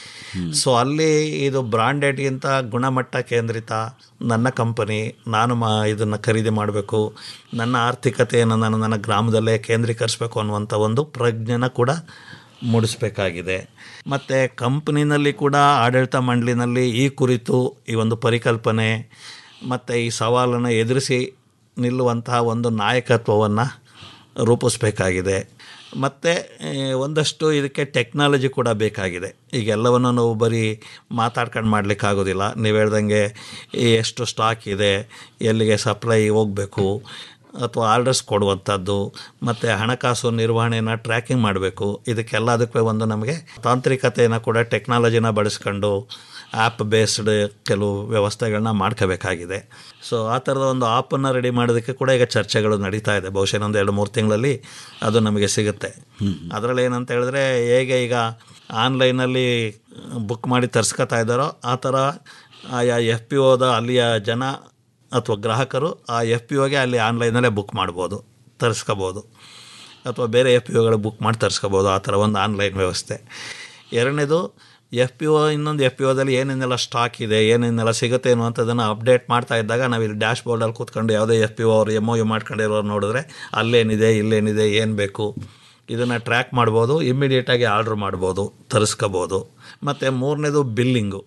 ಸೊ ಅಲ್ಲಿ ಇದು ಬ್ರಾಂಡೆಡ್ಗಿಂತ ಗುಣಮಟ್ಟ ಕೇಂದ್ರಿತ ನನ್ನ ಕಂಪನಿ ನಾನು ಮಾ ಇದನ್ನು ಖರೀದಿ ಮಾಡಬೇಕು ನನ್ನ ಆರ್ಥಿಕತೆಯನ್ನು ನಾನು ನನ್ನ ಗ್ರಾಮದಲ್ಲೇ ಕೇಂದ್ರೀಕರಿಸಬೇಕು ಅನ್ನುವಂಥ ಒಂದು ಪ್ರಜ್ಞೆನ ಕೂಡ ಮೂಡಿಸಬೇಕಾಗಿದೆ ಮತ್ತು ಕಂಪ್ನಿನಲ್ಲಿ ಕೂಡ ಆಡಳಿತ ಮಂಡಳಿನಲ್ಲಿ ಈ ಕುರಿತು ಈ ಒಂದು ಪರಿಕಲ್ಪನೆ ಮತ್ತು ಈ ಸವಾಲನ್ನು ಎದುರಿಸಿ ನಿಲ್ಲುವಂತಹ ಒಂದು ನಾಯಕತ್ವವನ್ನು ರೂಪಿಸ್ಬೇಕಾಗಿದೆ ಮತ್ತು ಒಂದಷ್ಟು ಇದಕ್ಕೆ ಟೆಕ್ನಾಲಜಿ ಕೂಡ ಬೇಕಾಗಿದೆ ಈಗ ಎಲ್ಲವನ್ನು ನಾವು ಬರೀ ಮಾತಾಡ್ಕೊಂಡು ಮಾಡಲಿಕ್ಕಾಗೋದಿಲ್ಲ ನೀವು ಹೇಳ್ದಂಗೆ ಈ ಎಷ್ಟು ಸ್ಟಾಕ್ ಇದೆ ಎಲ್ಲಿಗೆ ಸಪ್ಲೈ ಹೋಗಬೇಕು ಅಥವಾ ಆರ್ಡರ್ಸ್ ಕೊಡುವಂಥದ್ದು ಮತ್ತು ಹಣಕಾಸು ನಿರ್ವಹಣೆಯನ್ನು ಟ್ರ್ಯಾಕಿಂಗ್ ಮಾಡಬೇಕು ಇದಕ್ಕೆಲ್ಲ ಅದಕ್ಕೆ ಒಂದು ನಮಗೆ ತಾಂತ್ರಿಕತೆಯನ್ನು ಕೂಡ ಟೆಕ್ನಾಲಜಿನ ಬಳಸ್ಕೊಂಡು ಆ್ಯಪ್ ಬೇಸ್ಡ್ ಕೆಲವು ವ್ಯವಸ್ಥೆಗಳನ್ನ ಮಾಡ್ಕೋಬೇಕಾಗಿದೆ ಸೊ ಆ ಥರದ ಒಂದು ಆಪನ್ನು ರೆಡಿ ಮಾಡೋದಕ್ಕೆ ಕೂಡ ಈಗ ಚರ್ಚೆಗಳು ನಡೀತಾ ಇದೆ ಬಹುಶಃ ಇನ್ನೊಂದು ಎರಡು ಮೂರು ತಿಂಗಳಲ್ಲಿ ಅದು ನಮಗೆ ಸಿಗುತ್ತೆ ಅದರಲ್ಲಿ ಏನಂತ ಹೇಳಿದ್ರೆ ಹೇಗೆ ಈಗ ಆನ್ಲೈನಲ್ಲಿ ಬುಕ್ ಮಾಡಿ ತರಿಸ್ಕೊತಾ ಇದ್ದಾರೋ ಆ ಥರ ಆಯಾ ಎಫ್ ಪಿ ಓದ ಅಲ್ಲಿಯ ಜನ ಅಥವಾ ಗ್ರಾಹಕರು ಆ ಎಫ್ ಪಿ ಒಗೆ ಅಲ್ಲಿ ಆನ್ಲೈನಲ್ಲೇ ಬುಕ್ ಮಾಡ್ಬೋದು ತರಿಸ್ಕೋಬೋದು ಅಥವಾ ಬೇರೆ ಎಫ್ ಪಿ ಒಗಳು ಬುಕ್ ಮಾಡಿ ತರಿಸ್ಕೋಬೋದು ಆ ಥರ ಒಂದು ಆನ್ಲೈನ್ ವ್ಯವಸ್ಥೆ ಎರಡನೇದು ಎಫ್ ಪಿ ಒ ಇನ್ನೊಂದು ಎಫ್ ಪಿ ಒದಲ್ಲಿ ಏನೇನೆಲ್ಲ ಸ್ಟಾಕ್ ಇದೆ ಏನೇನೆಲ್ಲ ಸಿಗುತ್ತೆ ಅನ್ನುವಂಥದ್ದನ್ನು ಅಪ್ಡೇಟ್ ಮಾಡ್ತಾ ಇದ್ದಾಗ ನಾವು ಇಲ್ಲಿ ಡ್ಯಾಶ್ ಬೋರ್ಡಲ್ಲಿ ಕೂತ್ಕೊಂಡು ಯಾವುದೇ ಎಫ್ ಪಿ ಒ ಅವ್ರು ಎಮ್ ಒ ಯು ಮಾಡ್ಕೊಂಡಿರೋರು ನೋಡಿದ್ರೆ ಅಲ್ಲೇನಿದೆ ಇಲ್ಲೇನಿದೆ ಏನು ಬೇಕು ಇದನ್ನು ಟ್ರ್ಯಾಕ್ ಮಾಡ್ಬೋದು ಇಮ್ಮಿಡಿಯೇಟಾಗಿ ಆರ್ಡ್ರ್ ಮಾಡ್ಬೋದು ತರಿಸ್ಕೋಬೋದು ಮತ್ತು ಮೂರನೇದು ಬಿಲ್ಲಿಂಗು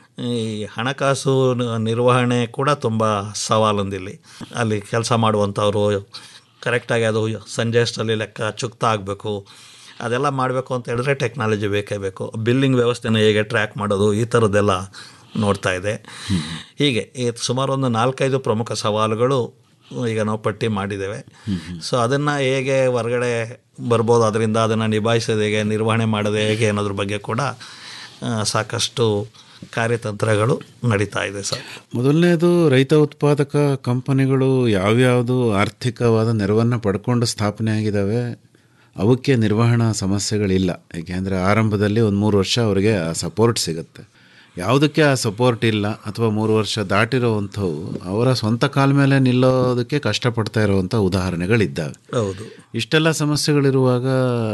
ಈ ಹಣಕಾಸು ನ- ನಿರ್ವಹಣೆ ಕೂಡ ತುಂಬ ಸವಾಲೊಂದಿಲ್ಲಿ ಅಲ್ಲಿ ಕೆಲಸ ಮಾಡುವಂಥವ್ರು ಕರೆಕ್ಟಾಗಿ ಅದು ಸಂಜೆ ಅಷ್ಟರಲ್ಲಿ ಲೆಕ್ಕ ಚುಕ್ತ ಆಗಬೇಕು ಅದೆಲ್ಲ ಮಾಡಬೇಕು ಅಂತ ಹೇಳಿದ್ರೆ ಟೆಕ್ನಾಲಜಿ ಬೇಕೇ ಬೇಕು ಬಿಲ್ಲಿಂಗ್ ವ್ಯವಸ್ಥೆನ ಹೇಗೆ ಟ್ರ್ಯಾಕ್ ಮಾಡೋದು ಈ ಥರದ್ದೆಲ್ಲ ನೋಡ್ತಾ ಇದೆ ಹೀಗೆ ಈ ಸುಮಾರು ಒಂದು ನಾಲ್ಕೈದು ಪ್ರಮುಖ ಸವಾಲುಗಳು ಈಗ ನಾವು ಪಟ್ಟಿ ಮಾಡಿದ್ದೇವೆ ಸೊ ಅದನ್ನು ಹೇಗೆ ಹೊರಗಡೆ ಬರ್ಬೋದು ಅದರಿಂದ ಅದನ್ನು ನಿಭಾಯಿಸೋದು ಹೇಗೆ ನಿರ್ವಹಣೆ ಮಾಡೋದು ಹೇಗೆ ಅನ್ನೋದ್ರ ಬಗ್ಗೆ ಕೂಡ ಆ, ಸಾಕಷ್ಟು ಕಾರ್ಯತಂತ್ರಗಳು ನಡೀತಾ ಇದೆ ಸರ್
ಮೊದಲನೇದು ರೈತ ಉತ್ಪಾದಕ ಕಂಪನಿಗಳು ಯಾವ್ಯಾವುದು ಆರ್ಥಿಕವಾದ ನೆರವನ್ನು ಪಡ್ಕೊಂಡು ಸ್ಥಾಪನೆ ಆಗಿದ್ದಾವೆ ಅವಕ್ಕೆ ನಿರ್ವಹಣಾ ಸಮಸ್ಯೆಗಳಿಲ್ಲ ಏಕೆಂದರೆ ಆರಂಭದಲ್ಲಿ ಒಂದು ಮೂರು ವರ್ಷ ಅವರಿಗೆ ಆ ಸಪೋರ್ಟ್ ಸಿಗುತ್ತೆ ಯಾವುದಕ್ಕೆ ಆ ಸಪೋರ್ಟ್ ಇಲ್ಲ ಅಥವಾ ಮೂರು ವರ್ಷ ದಾಟಿರೋವಂಥವು ಅವರ ಸ್ವಂತ ಕಾಲ ಮೇಲೆ ನಿಲ್ಲೋದಕ್ಕೆ ಕಷ್ಟಪಡ್ತಾ ಇರುವಂಥ ಉದಾಹರಣೆಗಳಿದ್ದಾವೆ
ಹೌದು
ಇಷ್ಟೆಲ್ಲ ಸಮಸ್ಯೆಗಳಿರುವಾಗ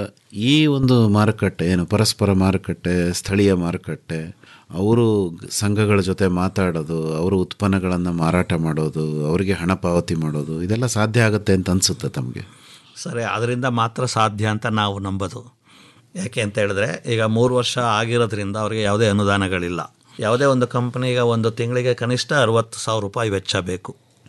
ಈ ಒಂದು ಮಾರುಕಟ್ಟೆ ಏನು ಪರಸ್ಪರ ಮಾರುಕಟ್ಟೆ ಸ್ಥಳೀಯ ಮಾರುಕಟ್ಟೆ ಅವರು ಸಂಘಗಳ ಜೊತೆ ಮಾತಾಡೋದು ಅವರು ಉತ್ಪನ್ನಗಳನ್ನು ಮಾರಾಟ ಮಾಡೋದು ಅವರಿಗೆ ಹಣ ಪಾವತಿ ಮಾಡೋದು ಇದೆಲ್ಲ ಸಾಧ್ಯ ಆಗುತ್ತೆ ಅಂತ ಅನಿಸುತ್ತೆ ತಮಗೆ
ಸರಿ ಅದರಿಂದ ಮಾತ್ರ ಸಾಧ್ಯ ಅಂತ ನಾವು ನಂಬೋದು ಯಾಕೆ ಅಂತ ಹೇಳಿದ್ರೆ ಈಗ ಮೂರು ವರ್ಷ ಆಗಿರೋದ್ರಿಂದ ಅವರಿಗೆ ಯಾವುದೇ ಅನುದಾನಗಳಿಲ್ಲ ಯಾವುದೇ ಒಂದು ಕಂಪ್ನಿಗೆ ಒಂದು ತಿಂಗಳಿಗೆ ಕನಿಷ್ಠ ಅರವತ್ತು ಸಾವಿರ ರೂಪಾಯಿ ವೆಚ್ಚ ಬೇಕು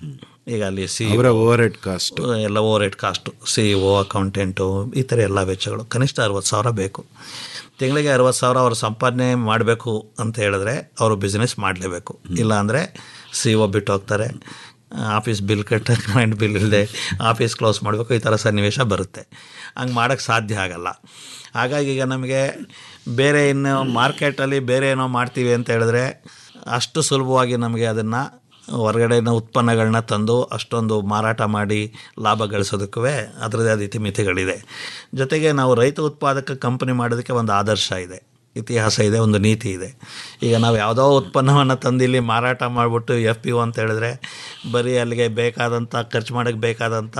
ಈಗ ಅಲ್ಲಿ ಸಿ
ಅವರ ಓವರ್ ಹೆಡ್ ಕಾಸ್ಟ್
ಎಲ್ಲ overhead cost C O accountant ಈ ಥರ ಎಲ್ಲ ವೆಚ್ಚಗಳು ಕನಿಷ್ಠ ಅರವತ್ತು ಸಾವಿರ ಬೇಕು ತಿಂಗಳಿಗೆ ಅರವತ್ತು ಸಾವಿರ ಅವರು ಸಂಪಾದನೆ ಮಾಡಬೇಕು ಅಂತ ಹೇಳಿದ್ರೆ ಅವರು ಬಿಸ್ನೆಸ್ ಮಾಡಲೇಬೇಕು ಇಲ್ಲ ಅಂದರೆ ಸಿ ಒ ಬಿಟ್ಟು ಹೋಗ್ತಾರೆ ಆಫೀಸ್ ಬಿಲ್ ಕಟ್ಟ ಕರೆಂಟ್ ಬಿಲ್ ಇಲ್ಲದೆ ಆಫೀಸ್ ಕ್ಲೋಸ್ ಮಾಡಬೇಕು ಈ ಥರ ಸನ್ನಿವೇಶ ಬರುತ್ತೆ ಹಂಗೆ ಮಾಡೋಕ್ಕೆ ಸಾಧ್ಯ ಆಗಲ್ಲ ಹಾಗಾಗಿ ಈಗ ನಮಗೆ ಬೇರೆ ಇನ್ನು ಮಾರ್ಕೆಟಲ್ಲಿ ಬೇರೆ ಏನೋ ಮಾಡ್ತೀವಿ ಅಂತ ಹೇಳಿದ್ರೆ ಅಷ್ಟು ಸುಲಭವಾಗಿ ನಮಗೆ ಅದನ್ನು ಹೊರಗಡೆನ ಉತ್ಪನ್ನಗಳನ್ನ ತಂದು ಅಷ್ಟೊಂದು ಮಾರಾಟ ಮಾಡಿ ಲಾಭ ಗಳಿಸೋದಕ್ಕೂ ಅದರದ್ದೇ ಆದ ಇತಿಮಿತಿಗಳಿದೆ ಜೊತೆಗೆ ನಾವು ರೈತ ಉತ್ಪಾದಕ ಕಂಪನಿ ಮಾಡೋದಕ್ಕೆ ಒಂದು ಆದರ್ಶ ಇದೆ ಇತಿಹಾಸ ಇದೆ ಒಂದು ನೀತಿ ಇದೆ ಈಗ ನಾವು ಯಾವುದೋ ಉತ್ಪನ್ನವನ್ನು ತಂದು ಇಲ್ಲಿ ಮಾರಾಟ ಮಾಡಿಬಿಟ್ಟು ಎಫ್ ಪಿ ಒ ಅಂತ ಹೇಳಿದ್ರೆ ಬರೀ ಅಲ್ಲಿಗೆ ಬೇಕಾದಂಥ ಖರ್ಚು ಮಾಡೋಕ್ಕೆ ಬೇಕಾದಂಥ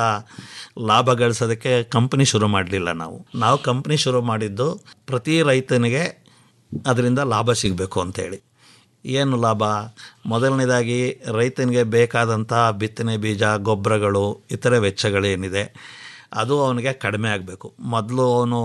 ಲಾಭ ಗಳಿಸೋದಕ್ಕೆ ಕಂಪ್ನಿ ಶುರು ಮಾಡಲಿಲ್ಲ ನಾವು ನಾವು ಕಂಪ್ನಿ ಶುರು ಮಾಡಿದ್ದು ಪ್ರತಿ ರೈತನಿಗೆ ಅದರಿಂದ ಲಾಭ ಸಿಗಬೇಕು ಅಂತೇಳಿ ಏನು ಲಾಭ ಮೊದಲನೇದಾಗಿ ರೈತನಿಗೆ ಬೇಕಾದಂಥ ಬಿತ್ತನೆ ಬೀಜ ಗೊಬ್ಬರಗಳು ಇತರೆ ವೆಚ್ಚಗಳೇನಿದೆ ಅದು ಅವನಿಗೆ ಕಡಿಮೆ ಆಗಬೇಕು ಮೊದಲು ಅವನು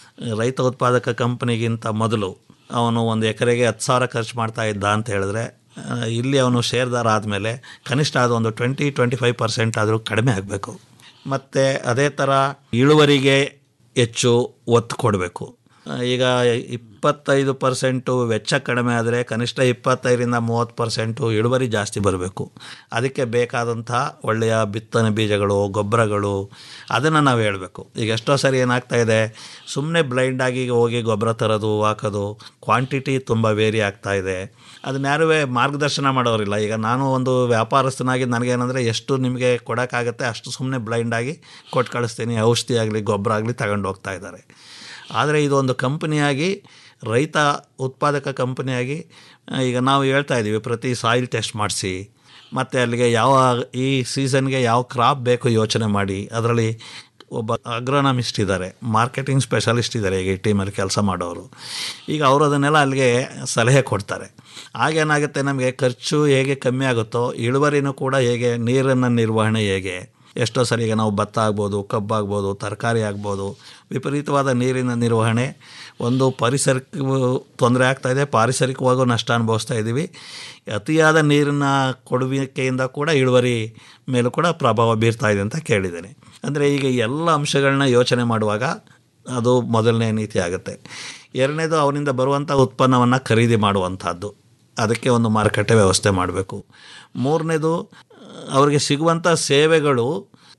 ರೈತ ಉತ್ಪಾದಕ ಕಂಪ್ನಿಗಿಂತ ಮೊದಲು ಅವನು ಒಂದು ಎಕರೆಗೆ ಹತ್ತು ಸಾವಿರ ಖರ್ಚು ಮಾಡ್ತಾ ಇದ್ದ ಅಂತ ಹೇಳಿದ್ರೆ ಆ, ಇಲ್ಲಿ ಅವನು ಶೇರ್ದಾರ ಆದಮೇಲೆ ಕನಿಷ್ಠ ಅದು ಒಂದು ಟ್ವೆಂಟಿ ಟ್ವೆಂಟಿ ಫೈವ್ ಪರ್ಸೆಂಟ್ ಆದರೂ ಕಡಿಮೆ ಆಗಬೇಕು ಮತ್ತು ಅದೇ ಥರ ಇಳುವರಿಗೆ ಹೆಚ್ಚು ಒತ್ತು ಕೊಡಬೇಕು ಈಗ ಇಪ್ಪತ್ತೈದು ಪರ್ಸೆಂಟು ವೆಚ್ಚ ಕಡಿಮೆ ಆದರೆ ಕನಿಷ್ಠ ಇಪ್ಪತ್ತೈದರಿಂದ ಮೂವತ್ತು ಪರ್ಸೆಂಟು ಇಳುವರಿ ಜಾಸ್ತಿ ಬರಬೇಕು ಅದಕ್ಕೆ ಬೇಕಾದಂಥ ಒಳ್ಳೆಯ ಬಿತ್ತನೆ ಬೀಜಗಳು ಗೊಬ್ಬರಗಳು ಅದನ್ನು ನಾವು ಹೇಳಬೇಕು ಈಗ ಎಷ್ಟೋ ಸರಿ ಏನಾಗ್ತಾ ಇದೆ ಸುಮ್ಮನೆ ಬ್ಲೈಂಡಾಗಿ ಹೋಗಿ ಗೊಬ್ಬರ ತರೋದು ಹಾಕೋದು ಕ್ವಾಂಟಿಟಿ ತುಂಬ ವೇರಿ ಆಗ್ತಾ ಇದೆ ಅದನ್ನ ಯಾರೂ ಮಾರ್ಗದರ್ಶನ ಮಾಡೋರಿಲ್ಲ ಈಗ ನಾನು ಒಂದು ವ್ಯಾಪಾರಸ್ಥನಾಗಿ ನನಗೇನಂದರೆ ಎಷ್ಟು ನಿಮಗೆ ಕೊಡೋಕ್ಕಾಗತ್ತೆ ಅಷ್ಟು ಸುಮ್ಮನೆ ಬ್ಲೈಂಡಾಗಿ ಕೊಟ್ಟು ಕಳಿಸ್ತೀನಿ ಔಷಧಿ ಆಗಲಿ ಗೊಬ್ಬರ ಆಗಲಿ ತಗೊಂಡು ಹೋಗ್ತಾ ಇದ್ದಾರೆ ಆದರೆ ಇದೊಂದು ಕಂಪನಿಯಾಗಿ ರೈತ ಉತ್ಪಾದಕ ಕಂಪನಿಯಾಗಿ ಆ, ಈಗ ನಾವು ಹೇಳ್ತಾ ಇದ್ದೀವಿ ಪ್ರತಿ ಸಾಯಿಲ್ ಟೆಸ್ಟ್ ಮಾಡಿಸಿ ಮತ್ತು ಅಲ್ಲಿಗೆ ಯಾವ ಈ ಸೀಸನ್ಗೆ ಯಾವ ಕ್ರಾಪ್ ಬೇಕು ಯೋಚನೆ ಮಾಡಿ ಅದರಲ್ಲಿ ಒಬ್ಬ ಅಗ್ರೋನಮಿಸ್ಟ್ ಇದ್ದಾರೆ ಮಾರ್ಕೆಟಿಂಗ್ ಸ್ಪೆಷಲಿಸ್ಟ್ ಇದ್ದಾರೆ ಈಗ ಈ ಟೀಮಲ್ಲಿ ಕೆಲಸ ಮಾಡೋರು ಈಗ ಅವರು ಅದನ್ನೆಲ್ಲ ಅಲ್ಲಿಗೆ ಸಲಹೆ ಕೊಡ್ತಾರೆ ಆಗೇನಾಗುತ್ತೆ ನಮಗೆ ಖರ್ಚು ಹೇಗೆ ಕಮ್ಮಿ ಆಗುತ್ತೋ ಇಳುವರಿನೂ ಕೂಡ ಹೇಗೆ ನೀರನ್ನು ನಿರ್ವಹಣೆ ಹೇಗೆ ಎಷ್ಟೋ ಸರಿ ಈಗ ನಾವು ಭತ್ತ ಆಗ್ಬೋದು ಕಬ್ಬಾಗ್ಬೋದು ತರಕಾರಿ ಆಗ್ಬೋದು ವಿಪರೀತವಾದ ನೀರಿನ ನಿರ್ವಹಣೆ ಒಂದು ಪರಿಸರಕ್ಕೆ ತೊಂದರೆ ಆಗ್ತಾ ಇದೆ ಪಾರಿಸರಿಕವಾಗೂ ನಷ್ಟ ಅನುಭವಿಸ್ತಾ ಇದ್ದೀವಿ ಅತಿಯಾದ ನೀರಿನ ಕೊಡುವಿಕೆಯಿಂದ ಕೂಡ ಇಳುವರಿ ಮೇಲೂ ಕೂಡ ಪ್ರಭಾವ ಬೀರ್ತಾ ಇದೆ ಅಂತ ಕೇಳಿದ್ದೇನೆ ಅಂದರೆ ಈಗ ಎಲ್ಲ ಅಂಶಗಳನ್ನ ಯೋಚನೆ ಮಾಡುವಾಗ ಅದು ಮೊದಲನೇ ನೀತಿ ಆಗುತ್ತೆ ಎರಡನೇದು ಅವನಿಂದ ಬರುವಂಥ ಉತ್ಪನ್ನವನ್ನು ಖರೀದಿ ಮಾಡುವಂಥದ್ದು ಅದಕ್ಕೆ ಒಂದು ಮಾರುಕಟ್ಟೆ ವ್ಯವಸ್ಥೆ ಮಾಡಬೇಕು ಮೂರನೇದು ಅವರಿಗೆ ಸಿಗುವಂಥ ಸೇವೆಗಳು